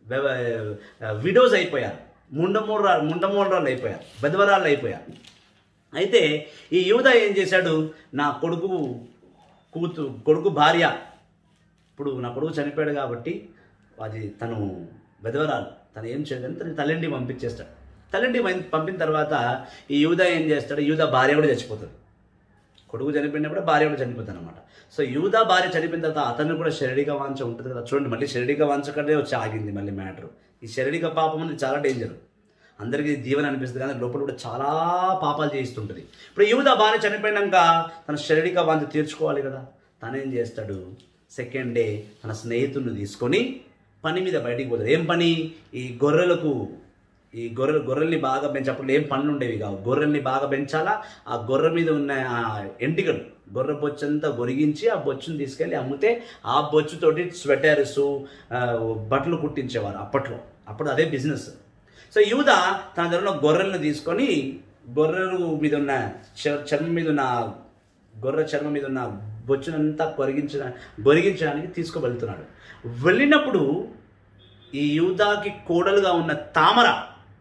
విడోస్ అయిపోయారు ముండమూర్రా ముండమూర్రాలు అయిపోయారు బెదవరాళ్ళు అయిపోయారు అయితే ఈ యూదా ఏం చేశాడు నా కొడుకు కూతు కొడుకు భార్య ఇప్పుడు నా కొడుకు చనిపోయాడు కాబట్టి అది తను వెదవరాలు తను ఏం చేయదని తన తల్లింటి పంపించేస్తాడు తల్లింటి పం- పంపిన తర్వాత ఈ యూదా ఏం చేస్తాడు యూదా భార్య కూడా చచ్చిపోతుంది కొడుకు చనిపోయినప్పుడు భార్య కూడా చనిపోతుంది అనమాట సో యూదా భార్య చనిపోయిన తర్వాత అతను కూడా శరీరిక వాంఛ ఉంటుంది కదా చూడండి మళ్ళీ శరీరిక వాంఛ కంటే వచ్చి ఆగింది మళ్ళీ మ్యాటర్ ఈ శరీరిక పాపం అనేది చాలా డేంజర్ అందరికీ జీవన అనిపిస్తుంది కానీ లోపల కూడా చాలా పాపాలు చేయిస్తుంటుంది ఇప్పుడు యూదా భార్య చనిపోయినాక తన శారీరక వాంఛ తీర్చుకోవాలి కదా తనేం చేస్తాడు సెకండ్ డే తన స్నేహితుడిని తీసుకొని పని మీద బయటికి పోతాడు ఏం పని ఈ గొర్రెలకు ఈ గొర్రెలు గొర్రెల్ని బాగా పెంచి అప్పుడు ఏం పనులు ఉండేవి కావు గొర్రెల్ని బాగా పెంచాలా ఆ గొర్రె మీద ఉన్న ఆ ఎంటికలు గొర్రె బొచ్చంతా గొరిగించి ఆ బొచ్చును తీసుకెళ్ళి అమ్మితే ఆ బొచ్చుతోటి స్వెటర్స్ బట్టలు కుట్టించేవారు అప్పట్లో అప్పుడు అదే బిజినెస్ సో యూద తన దగ్గర ఉన్న గొర్రెలను తీసుకొని గొర్రెలు మీద ఉన్న చ- చర్మం మీద ఉన్న గొర్రె చర్మం మీద ఉన్న బొచ్చునంతా కొరిగించిన గొరిగించడానికి తీసుకువెళ్తున్నాడు వెళ్ళినప్పుడు ఈ యూదాకి కోడలుగా ఉన్న తామర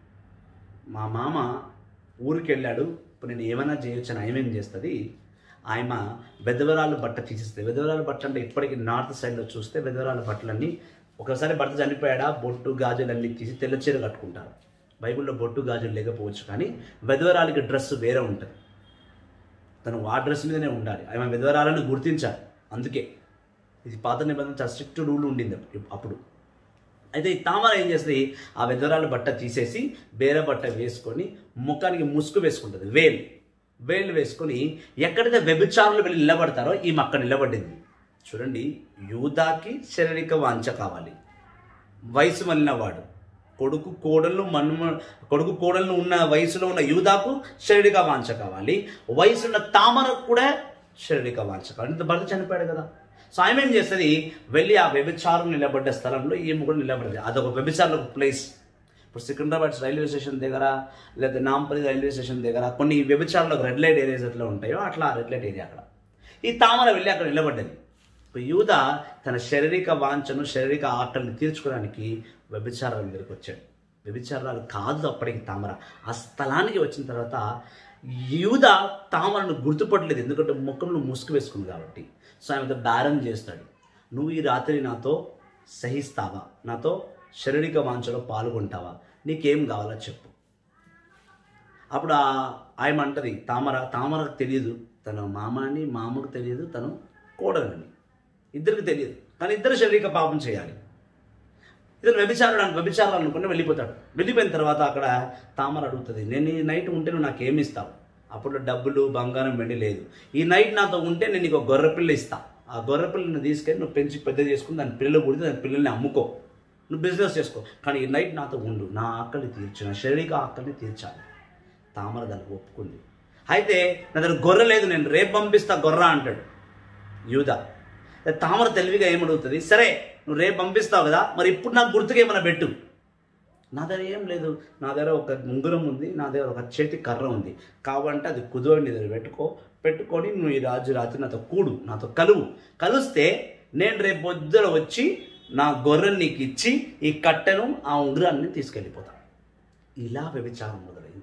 మా మామ ఊరికి వెళ్ళాడు ఇప్పుడు నేను ఏమైనా చేయొచ్చు అని ఆయమేం చేస్తుంది ఆయమ బెదవరాలు బట్ట తీసేస్తుంది బెదవరాలు బట్ట అంటే ఇప్పటికి నార్త్ సైడ్లో చూస్తే బెదవరాల బట్టలన్నీ ఒకసారి భర్త చనిపోయాడా బొట్టు గాజులన్నీ తీసి తెల్ల చీర కట్టుకుంటారు బైబిల్లో బొట్టు గాజులు లేకపోవచ్చు కానీ వెధవరాలకి డ్రెస్ వేరే ఉంటుంది తను ఆ డ్రెస్ మీదనే ఉండాలి ఆమె విధవరాలను గుర్తించాలి అందుకే ఇది పాత నిబంధన చాలా స్ట్రిక్ట్ రూల్ ఉండింది అప్పుడు- అప్పుడు అయితే ఈ తామర ఏం చేస్తుంది ఆ విధవరాల బట్ట తీసేసి బేర బట్ట వేసుకొని ముఖానికి ముసుగు వేసుకుంటుంది వేలు వేలు వేసుకొని ఎక్కడైతే వ్యభిచారులు వెళ్ళి నిలబడతారో ఈమె అక్కడ నిలబడింది చూడండి యూదాకి శారీరక వాంఛ కావాలి వయసు మళ్ళిన వాడు కొడుకు కోడళ్ళు మన్మ కొడుకు కోడళ్ళు ఉన్న వయసులో ఉన్న యూదాకు శారీరక వాంఛ కావాలి వయసున్న తామరకు కూడా శారీరక వాంఛ కావాలి ఇంత భర్త చనిపోయాడు కదా సో ఆమె ఏం చేస్తుంది వెళ్ళి ఆ వ్యభిచారం నిలబడ్డ స్థలంలో ఈమె కూడా నిలబడింది అదొక వ్యభిచారుల ప్లేస్ ఇప్పుడు సికింద్రాబాద్ రైల్వే స్టేషన్ దగ్గర లేదా నాంపల్లి రైల్వే స్టేషన్ దగ్గర కొన్ని వ్యభిచారులకు రెడ్ లైట్ ఏరియాస్ ఎట్లా ఉంటాయో అట్లా రెడ్ లైట్ ఏరియా అక్కడ ఈ తామర వెళ్ళి అక్కడ నిలబడ్డది ఇప్పుడు యూద తన శారీరక వాంఛను శారీరక ఆకలిని తీర్చుకోవడానికి వ్యభిచారాల దగ్గరికి వచ్చాడు వ్యభిచారాలు కాదు అప్పటికి తామర ఆ స్థలానికి వచ్చిన తర్వాత యూద తామరను గుర్తుపట్టలేదు ఎందుకంటే ముఖంలో ముసుగు వేసుకుంది కాబట్టి సో ఆమెతో బేరం చేస్తాడు నువ్వు ఈ రాత్రి నాతో సహిస్తావా నాతో శారీరక వాంఛలో పాల్గొంటావా నీకేం కావాలో చెప్పు అప్పుడు ఆ ఆయన అంటది తామర తామరకు తెలియదు తన మామ అని మామకు తెలియదు తను కోడలని ఇద్దరికి తెలియదు కానీ ఇద్దరు శారీరక పాపం చేయాలి ఇతను వ్యభిచారుడు అని వ్యభిచారం అనుకుని వెళ్ళిపోతాడు వెళ్ళిపోయిన తర్వాత అక్కడ తామర అడుగుతుంది నేను ఈ నైట్ ఉంటే నువ్వు నాకు ఏమి ఇస్తావు అప్పుడు డబ్బులు బంగారం వెండి లేదు ఈ నైట్ నాతో ఉంటే నేను నీకు ఒక గొర్రె పిల్ల ఇస్తా ఆ గొర్రె పిల్లని తీసుకెళ్ళి నువ్వు పెంచి పెద్ద చేసుకుని దాని పిల్లలు పుడితే దాని పిల్లల్ని అమ్ముకో నువ్వు బిజినెస్ చేసుకో కానీ ఈ నైట్ నాతో ఉండు నా ఆకలిని తీర్చు నా శారీరక ఆకలిని తీర్చాలి తామర దానికి ఒప్పుకుంది అయితే నా దగ్గర గొర్రె లేదు నేను రేపు పంపిస్తా గొర్ర అంటాడు యూదా తామర తెలివిగా ఏమడుగుతుంది సరే నువ్వు రేపు పంపిస్తావు కదా మరి ఇప్పుడు నాకు గుర్తుగా ఏమైనా పెట్టు నా దగ్గర ఏం లేదు నా దగ్గర ఒక ఉంగరం ఉంది నా దగ్గర ఒక చేతి కర్ర ఉంది కావాలంటే అది కుదువ నీ దగ్గర పెట్టుకో పెట్టుకొని నువ్వు ఈ రాజు రాత్రి నాతో కూడు నాతో కలువు కలిస్తే నేను రేపు పొద్దున వచ్చి నా గొర్రెని నీకు ఇచ్చి ఈ కట్టెను ఆ ఉంగరాన్ని తీసుకెళ్ళిపోతాను ఇలా వ్యభిచారం మొదలైంది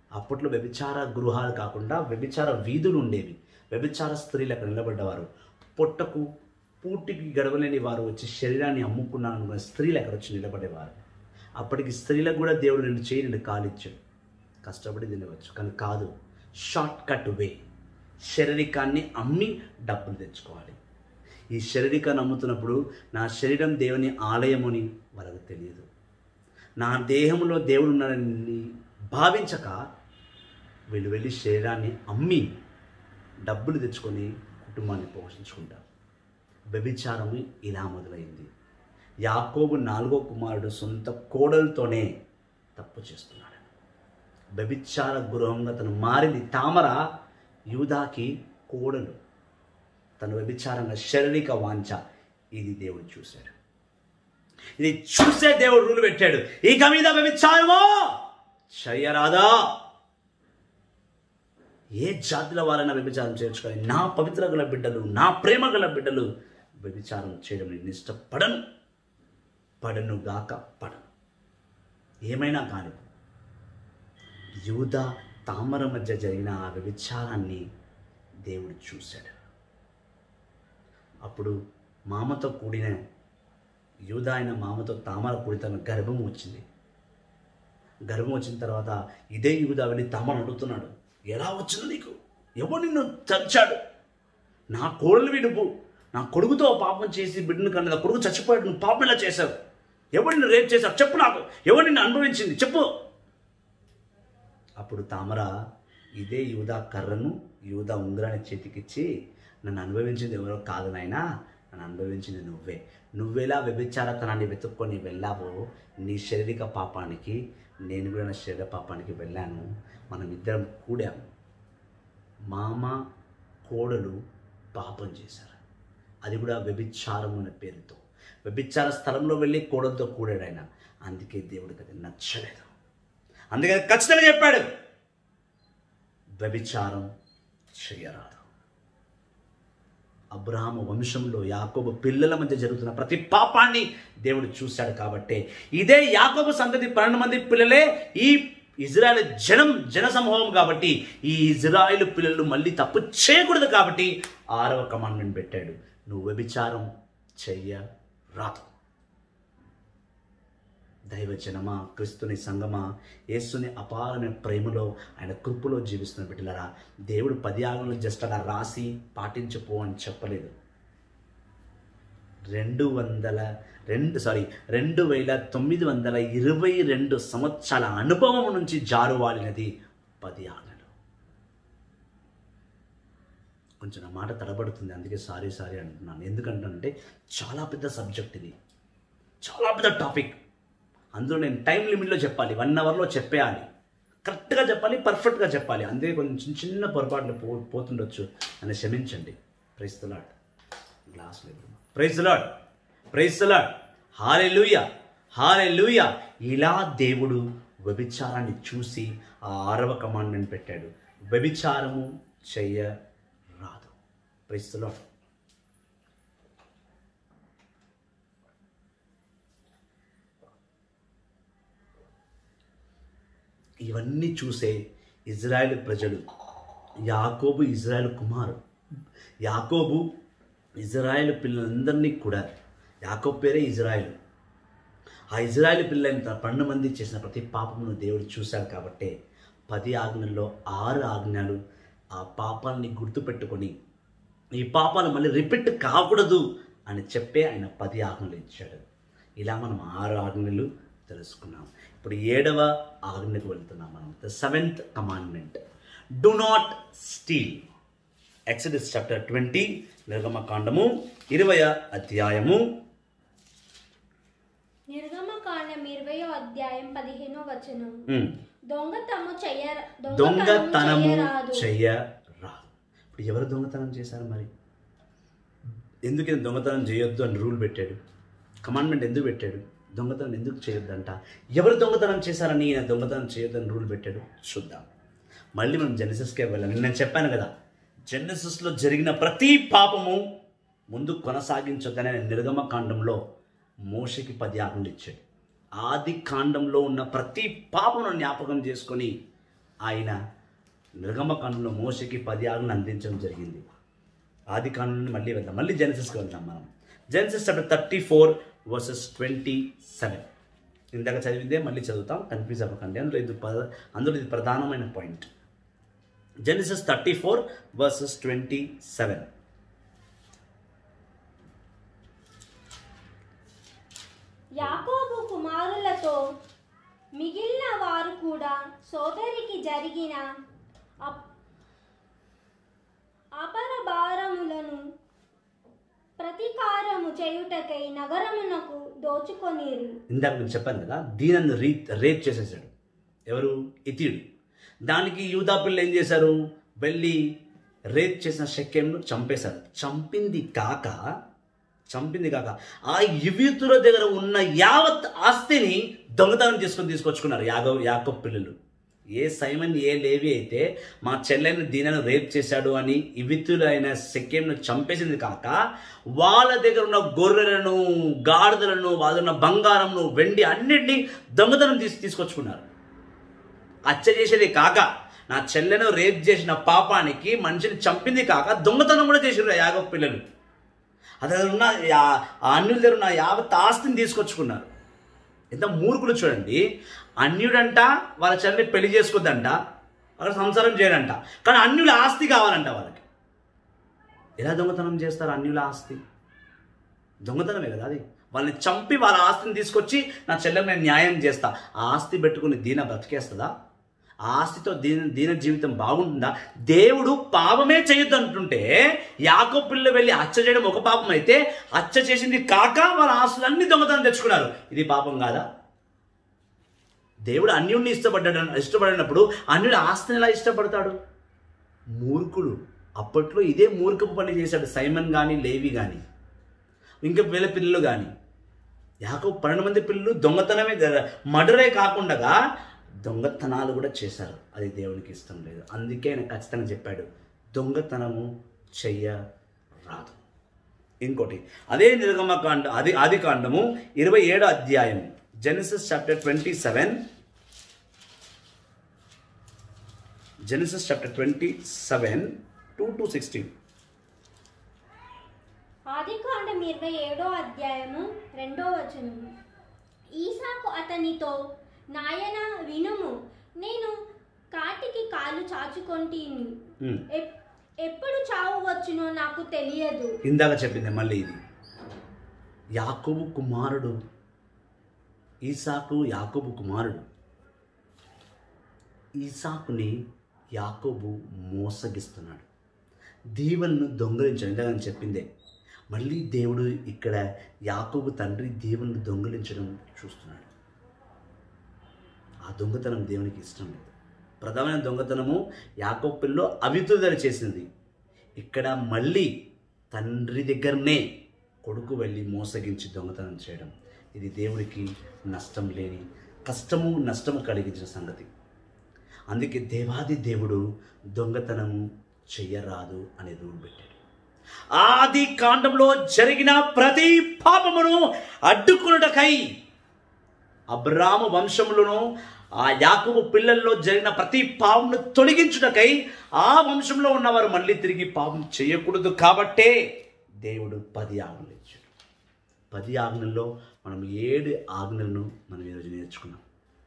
అప్పట్లో వ్యభిచార గృహాలు కాకుండా వ్యభిచార వీధులు ఉండేవి వ్యభిచార స్త్రీలు అక్కడ నిలబడ్డవారు పొట్టకు పూటికి గడవలేని వారు వచ్చి శరీరాన్ని అమ్ముకున్నాను అనుకున్న స్త్రీలు అక్కడ వచ్చి నిలబడేవారు అప్పటికి స్త్రీలకు కూడా దేవుడు నిన్ను చేయి నిన్ను కాలిచ్చాడు కష్టపడి తినవచ్చు కానీ కాదు షార్ట్ కట్ వే శారీరకాన్ని అమ్మి డబ్బులు తెచ్చుకోవాలి ఈ శరీరికాన్ని అమ్ముతున్నప్పుడు నా శరీరం దేవుని ఆలయమని వాళ్ళకు తెలియదు నా దేహంలో దేవుడు ఉన్నాడని భావించక వీళ్ళు వెళ్ళి శరీరాన్ని అమ్మి డబ్బులు తెచ్చుకొని కుటుంబాన్ని పోషించుకుంటారు వ్యభిచారము ఇలా మొదలైంది యాకోబు నాలుగో కుమారుడు సొంత కోడలతోనే తప్పు చేస్తున్నాడు వ్యభిచార గృహంగా తను మారింది తామర యూదాకి కోడలు తను వ్యభిచారంగా శారీరక వాంఛ ఇది దేవుడు చూశాడు ఇది చూసే దేవుడు రూలు పెట్టాడు ఇక మీద వ్యభిచారమో చెయ్యరాదా ఏ జాతిలో వారైనా వ్యభిచారం చేయొచ్చు కానీ నా పవిత్ర గల బిడ్డలు నా ప్రేమ గల బిడ్డలు వ్యభిచారం చేయడం నేను ఇష్టపడను పడను గాక పడను ఏమైనా కానీ యూద తామర మధ్య జరిగిన ఆ వ్యభిచారాన్ని దేవుడు చూశాడు అప్పుడు మామతో కూడిన యూద అయిన మామతో తామర కూడి తన గర్భం వచ్చింది గర్భం వచ్చిన తర్వాత ఇదే యూద వెళ్ళి తామర అడుగుతున్నాడు ఎలా వచ్చింది నీకు ఎవరు నిన్ను చచ్చాడు నా కోడలు విడుపు నా కొడుకుతో పాపం చేసి బిడ్డను కన్నది ఆ కొడుకు చచ్చిపోయాడు నువ్వు పాపం ఇలా చేశావు ఎవరు నిన్ను రేపు చేశావు చెప్పు నాకు ఎవరు నిన్ను అనుభవించింది చెప్పు అప్పుడు తామర ఇదే యూదా కర్రను యూదా ఉంగరాన్ని చేతికిచ్చి నన్ను అనుభవించింది ఎవరో కాదు నాయనా నన్ను అనుభవించింది నువ్వే నువ్వెలా వ్యభిచారతనాన్ని వెతుక్కొని వెళ్ళావో నీ శారీరక పాపానికి నేను కూడా నా శరీర పాపానికి వెళ్ళాను మనం ఇద్దరం కూడాము మామ కోడలు పాపం చేశారు అది కూడా వ్యభిచారం అనే పేరుతో వ్యభిచార స్థలంలో వెళ్ళి కోడలతో కూడాడు ఆయన అందుకే దేవుడికి అది నచ్చలేదు అందుకని ఖచ్చితంగా చెప్పాడు వ్యభిచారం చేయరాదు అబ్రహాము వంశంలో యాకోబు పిల్లల మధ్య జరుగుతున్న ప్రతి పాపాన్ని దేవుడు చూశాడు కాబట్టి ఇదే యాకోబు సంతతి పన్నెండు మంది పిల్లలే ఈ ఇజ్రాయెల్ జనం జన సమూహం కాబట్టి ఈ ఇజ్రాయెల్ పిల్లలు మళ్ళీ తప్పు చేయకూడదు కాబట్టి ఆరవ కమాండ్మెంట్ పెట్టాడు నువ్వు వ్యభిచారం చెయ్య రాదు దైవజనమా క్రిస్తుని సంగమా యేసుని అపారమైన ప్రేమలో ఆయన కృపలో జీవిస్తున్న బిడ్డలరా దేవుడు పది ఆగలను జస్ట్ అలా రాసి పాటించిపో అని చెప్పలేదు రెండు వందల రెండు సారీ రెండు వేల తొమ్మిది వందల ఇరవై రెండు సంవత్సరాల అనుభవం నుంచి జారువాలినది పది ఆజ్ఞలు కొంచెం నా మాట తడబడుతుంది అందుకే సారీ సారీ అంటున్నాను ఎందుకంటే చాలా పెద్ద సబ్జెక్ట్ ఇది చాలా పెద్ద టాపిక్ అందులో నేను టైం లిమిట్లో చెప్పాలి వన్ అవర్లో చెప్పేయాలి కరెక్ట్గా చెప్పాలి పర్ఫెక్ట్గా చెప్పాలి అందుకే కొంచెం చిన్న చిన్న పొరపాట్లు పో పోతుండొచ్చు అని క్షమించండి ప్రైస్ లాడ్ గ్లాస్ లేదు praise Lord praise Lord hallelujah హాలే లూయ ఇలా దేవుడు వ్యభిచారాన్ని చూసి ఆ ఆరవ కమాండ్మెంట్ పెట్టాడు వ్యభిచారము చెయ్య రాదు ప్రైజ్ లాడ్ ఇవన్నీ చూసే ఇజ్రాయెల్ ప్రజలు యాకోబు ఇజ్రాయెల్ కుమారు యాకోబు ఇజ్రాయెల్ పిల్లలందరినీ కూడా యాకోబు పేరే ఇజ్రాయెల్ ఆ ఇజ్రాయెల్ పిల్లలైన తన పన్నెండు మంది చేసిన ప్రతి పాపమును దేవుడు చూశాడు కాబట్టి పది ఆజ్ఞల్లో ఆరు ఆజ్ఞలు ఆ పాపాలని గుర్తుపెట్టుకొని ఈ పాపాలు మళ్ళీ రిపీట్ కాకూడదు అని చెప్పే ఆయన పది ఆజ్ఞలు ఇచ్చాడు ఇలా మనం ఆరు ఆజ్ఞలు తెలుసుకున్నాం ఇప్పుడు ఏడవ ఆజ్ఞకు వెళ్తున్నాం మనం the seventh commandment do not steal Exodus chapter twenty నిర్గమకాండము ఇరవయ అధ్యాయము నిర్గమకాండం ఇరవయో అధ్యాయం పదిహేనో వచనం ఉమ్, దొంగతము చెయ్య దొంగతనము చెయ్యరాదు. చెయ్యరాదు ఇప్పుడు ఎవరు దొంగతనం చేశారు మరి ఎందుకు ఈయన దొంగతనం చేయొద్దు అని రూల్ పెట్టాడు కమాండ్మెంట్ ఎందుకు పెట్టాడు దొంగతనం ఎందుకు చేయొద్దంట ఎవరు దొంగతనం చేశారని ఈయన దొంగతనం చేయొద్దని రూల్ పెట్టాడు చూద్దాం మళ్ళీ మనం జెనసిస్కే వెళ్ళాలి నేను చెప్పాను కదా జెనసిస్లో జరిగిన ప్రతి పాపము ముందు కొనసాగించొద్దనే నిర్గమ కాండంలో మోషకి పది ఆజ్ఞలు ఇచ్చాడు ఆది కాండంలో ఉన్న ప్రతి పాపను జ్ఞాపకం చేసుకొని ఆయన నిర్గమకాండంలో మోసకి పది ఆజ్ఞలు అందించడం జరిగింది ఆది కాండం నుండి మళ్ళీ వెళ్దాం మళ్ళీ జెనసిస్కి వెళ్దాం మనం Genesis chapter thirty four verses twenty seven ఇందాక చదివిందే మళ్ళీ చదువుతాం కన్ఫ్యూజ్ అవ్వకండి అందులో ఇది పద అందులో ఇది ప్రధానమైన point Genesis thirty four verses twenty seven యాకోబు కుమారులతో మిగిలిన వారు కూడా సోదరికి జరిగిన అప్- అపరభారములను ప్రతీకారము చేయుటకై నగరమునకు దోచుకొనిరి ఇందాక నేను చెప్పాను కదా దీనನ್ನು రీ రేప్ చేసేసాడు ఎవరు ఇతీయుడు దానికి యూదా పిల్లలు ఏం చేశారు వెళ్ళి రేప్ చేసిన షక్యంను చంపేశారు చంపింది కాక చంపింది కాక ఆ యువతుల దగ్గర ఉన్న యావత్ ఆస్తిని దొంగతనం చేసుకొని తీసుకొచ్చుకున్నారు యాగవ్ యాకబ్ పిల్లలు ఏ సైమన్ ఏ లేవి అయితే మా చెల్లెని దీనను రేప్ చేశాడు అని ఇవితులు అయిన సెక్యంను చంపేసింది కాక వాళ్ళ దగ్గర ఉన్న గొర్రెలను గాడిదలను వాళ్ళ ఉన్న బంగారంను వెండి అన్నిటినీ దొంగతనం తీసి తీసుకొచ్చుకున్నారు హత్య చేసేది కాక నా చెల్లెను రేప్ చేసిన పాపానికి మనిషిని చంపింది కాక దొంగతనం కూడా చేసారు యాగవ పిల్లలు అతను ఉన్న యా- ఆ అన్యుల దగ్గర ఉన్న యావత్ ఆస్తిని తీసుకొచ్చుకున్నారు ఎంత మూర్ఖులు చూడండి అన్యుడంట వాళ్ళ చెల్లిని పెళ్లి చేసుకోద్దంట వాళ్ళ సంసారం చేయడంట కానీ అన్యుల ఆస్తి కావాలంట వాళ్ళకి ఎలా దొంగతనం చేస్తారు అన్యుల ఆస్తి దొంగతనమే కదా అది వాళ్ళని చంపి వాళ్ళ ఆస్తిని తీసుకొచ్చి నా చెల్లెలు నేను న్యాయం చేస్తా ఆ ఆస్తి పెట్టుకుని దీన బ్రతికేస్తుందా ఆ ఆస్తితో దీన దీన జీవితం బాగుంటుందా దేవుడు పాపమే చేయొద్దు అంటుంటే యాకో పిల్ల వెళ్ళి హత్య చేయడం ఒక పాపం అయితే హత్య చేసింది కాక వాళ్ళ ఆస్తులన్నీ దొంగతనం తెచ్చుకున్నారు ఇది పాపం కాదా దేవుడు అన్యుడిని ఇష్టపడ్డాడు ఇష్టపడినప్పుడు అన్యుడు ఆస్తిని ఎలా ఇష్టపడతాడు మూర్ఖుడు అప్పట్లో ఇదే మూర్ఖపు పని చేశాడు సైమన్ కానీ లేవి కానీ ఇంకా వీళ్ళ పిల్లలు కానీ యాకో పన్నెండు మంది పిల్లలు దొంగతనమే మర్డరే కాకుండా దొంగతనాలు కూడా చేశారు అది దేవునికి ఇష్టం లేదు అందుకే ఆయన ఖచ్చితంగా చెప్పాడు దొంగతనము చెయ్యరాదు ఇంకోటి అదే నిర్గమకాండ అది ఆది కాండము ఇరవై ఏడో అధ్యాయం Genesis chapter twenty seven Genesis chapter twenty seven two to sixteen ఆదికాండం ఇరవై ఏడో అధ్యాయము రెండో వచనము ఈసాకు అతనితో నాయన వినుము నేను కాటికి కాలు చాచుకొంటిని ఎప్- ఎప్పుడు చావు వచ్చునో నాకు తెలియదు ఇందాక చెప్పింది మళ్ళీ ఇది యాకోబు కుమారుడు ఈసాకు యాకోబు కుమారుడు ఈసాకుని యాకోబు మోసగిస్తున్నాడు దీవెనను దొంగలించాడు ఇందాక నేను చెప్పిందే మళ్ళీ దేవుడు ఇక్కడ యాకోబు తండ్రి దీవెనను దొంగలించడం చూస్తున్నాడు ఆ దొంగతనం దేవునికి ఇష్టం లేదు ప్రధానమైన దొంగతనము యాకోబు పిల్లో అవితుదల చేసింది ఇక్కడ మళ్ళీ తండ్రి దగ్గరనే కొడుకు వెళ్ళి మోసగించి దొంగతనం చేయడం ఇది దేవుడికి నష్టం లేని కష్టము నష్టము కలిగించిన సంగతి అందుకే దేవాది దేవుడు దొంగతనము చెయ్యరాదు అనే రూల్ పెట్టాడు ఆది కాండంలో జరిగిన ప్రతి పాపమును అడ్డుకున్నటకై అబ్రాము వంశములను ఆ యాకబు పిల్లల్లో జరిగిన ప్రతి పాపమును తొలగించుటకై ఆ వంశంలో ఉన్నవారు మళ్ళీ తిరిగి పాపం చేయకూడదు కాబట్టే దేవుడు పది ఆజ్ఞలు ఇచ్చాడు పది ఆజ్ఞల్లో మనం ఏడు ఆజ్ఞలను మనం ఈరోజు నేర్చుకున్నాం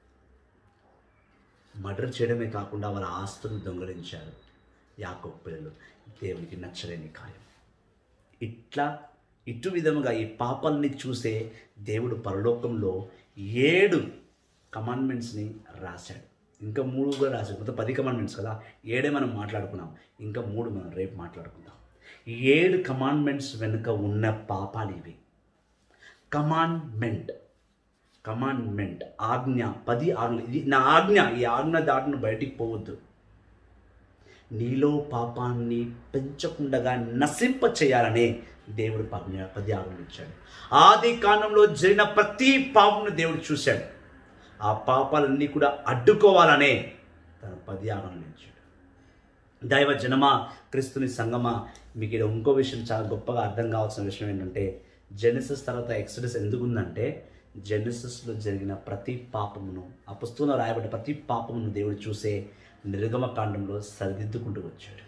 మర్డర్ చేయడమే కాకుండా వాళ్ళ ఆస్తులను దొంగలించారు యాకోబు పిల్లలు దేవునికి నచ్చలేని కార్యం ఇట్లా ఇటు విధముగా ఈ పాపాలని చూసే దేవుడు పరలోకంలో ఏడు కమాండ్మెంట్స్ని రాశాడు ఇంకా మూడు కూడా రాశాడు మొత్తం పది కమాండ్మెంట్స్ కదా ఏడే మనం మాట్లాడుకున్నాం ఇంకా మూడు మనం రేపు మాట్లాడుకుందాం ఈ ఏడు కమాండ్మెంట్స్ వెనుక ఉన్న పాపాలు ఇవి కమాండ్మెంట్ కమాండ్మెంట్ ఆజ్ఞ పది ఆజ్ఞ ఇది నా ఆజ్ఞ ఈ ఆజ్ఞ దాటిని బయటికి పోవద్దు నీలో పాపాన్ని పెంచకుండగా నశింప చేయాలనే దేవుడు పాప పది ఆజ్ఞలు ఇచ్చాడు ఆది కాలంలో జరిగిన ప్రతి పాపను దేవుడు చూశాడు ఆ పాపాలన్నీ కూడా అడ్డుకోవాలనే తన పది ఆజ్ఞలు ఇచ్చాడు దైవ జనమా క్రీస్తుని సంగమా మీకు ఇక్కడ ఇంకో విషయం చాలా గొప్పగా అర్థం కావాల్సిన విషయం ఏంటంటే జెనిసస్ తర్వాత ఎక్సడస్ ఎందుకు ఉందంటే జెనిసస్లో జరిగిన ప్రతి పాపమును ఆ పుస్తకంలో రాయబడ్డ ప్రతి పాపమును దేవుడు చూసే నిర్గమకాండంలో సరిదిద్దుకుంటూ వచ్చాడు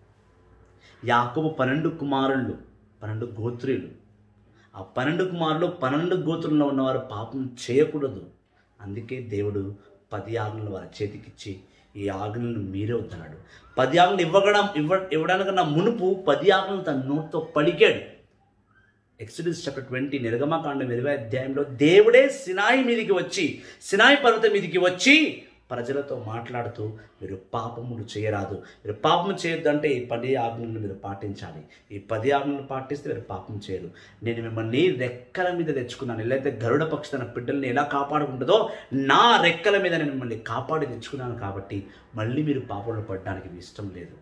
యాకోబు పన్నెండు కుమారులు పన్నెండు గోత్రీలు ఆ పన్నెండు కుమారులు పన్నెండు గోత్రంలో ఉన్నవారు పాపం చేయకూడదు అందుకే దేవుడు పది ఆజ్ఞలు వారి చేతికిచ్చి ఈ ఆజ్ఞలను మీరే వద్దన్నాడు పది ఆజ్ఞలు ఇవ్వడం ఇవ్వ ఇవ్వడానికన్నా మునుపు పది ఆజ్ఞలు తన నోటితో పలికాడు ఎక్సడస్ చాప్టర్ ట్వంటీ నిర్గమకాండం ఇరవై అధ్యాయంలో దేవుడే సినాయి మీదికి వచ్చి సినాయి పర్వతం మీదికి వచ్చి ప్రజలతో మాట్లాడుతూ మీరు పాపములు చేయరాదు మీరు పాపం చేయొద్దు అంటే ఈ పది ఆజ్ఞలను మీరు పాటించాలి ఈ పది ఆజ్ఞలను పాటిస్తే మీరు పాపం చేయరు నేను మిమ్మల్ని రెక్కల మీద తెచ్చుకున్నాను ఎలా అయితే గరుడ పక్షి తన బిడ్డల్ని ఎలా కాపాడుకుంటుందో నా రెక్కల మీద నేను మిమ్మల్ని కాపాడి తెచ్చుకున్నాను కాబట్టి మళ్ళీ మీరు పాపంలో పడడానికి మీ ఇష్టం లేదు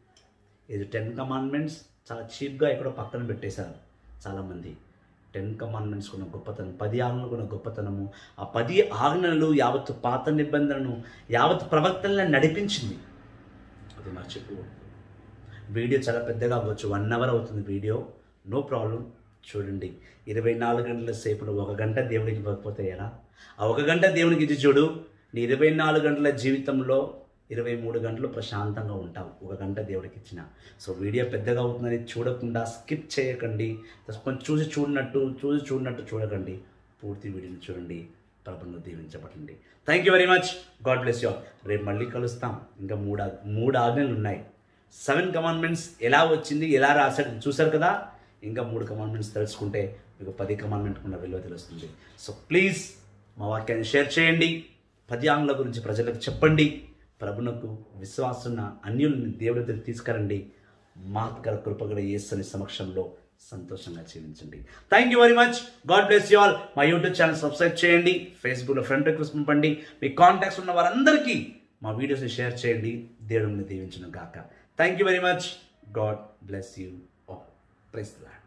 ఇది టెన్ కమాండ్మెంట్స్ చాలా చీప్గా ఎక్కడో పక్కన పెట్టేశారు చాలామంది టెన్ కమాండ్మెంట్స్ ఉన్న గొప్పతనం పది ఆజ్ఞలకు ఉన్న గొప్పతనము ఆ పది ఆజ్ఞలు యావత్ పాత నిబంధనను యావత్ ప్రవక్తలను నడిపించింది అది మర్చిపోకూడదు వీడియో చాలా పెద్దగా అవ్వచ్చు వన్ అవర్ అవుతుంది వీడియో నో ప్రాబ్లం చూడండి ఇరవై నాలుగు గంటల సేపులో ఒక గంట దేవుడికి ఇవ్వకపోతే ఎలా ఆ ఒక గంట దేవునికి ఇచ్చి చూడు నీ ఇరవై నాలుగు గంటల జీవితంలో ఇరవై మూడు గంటలు ప్రశాంతంగా ఉంటావు ఒక గంట దేవుడికి ఇచ్చిన సో వీడియో పెద్దగా అవుతుందని చూడకుండా స్కిప్ చేయకండి కొంచెం చూసి చూడనట్టు చూసి చూడనట్టు చూడకండి పూర్తి వీడియోని చూడండి ప్రభుత్వం దీవించబడండి thank you very much God bless you రేపు మళ్ళీ కలుస్తాం ఇంకా మూడు ఆ- మూడు ఆజ్ఞలు ఉన్నాయి సెవెన్ కమాండ్మెంట్స్ ఎలా వచ్చింది ఎలా రాశాడు చూశారు కదా ఇంకా మూడు కమాండ్మెంట్స్ తెలుసుకుంటే మీకు పది కమాండ్మెంట్ ఉన్న విలువ తెలుస్తుంది సో ప్లీజ్ మా వాక్యాన్ని షేర్ చేయండి పది ఆంగ్ల గురించి ప్రజలకు చెప్పండి ప్రభునకు విశ్వాసున్న అన్యుల్ని దేవుడి దగ్గర తీసుకురండి మాత్కర కృపగడ యేసుని సమక్షంలో సంతోషంగా జీవించండి thank you very much God bless you all మా యూట్యూబ్ ఛానల్ సబ్స్క్రైబ్ చేయండి ఫేస్బుక్లో ఫ్రెండ్ రిక్వెస్ట్ పంపండి మీ కాంటాక్ట్స్ ఉన్న వారందరికీ మా వీడియోస్ని షేర్ చేయండి దేవుడిని దీవించను గాక thank you very much God bless you all praise lord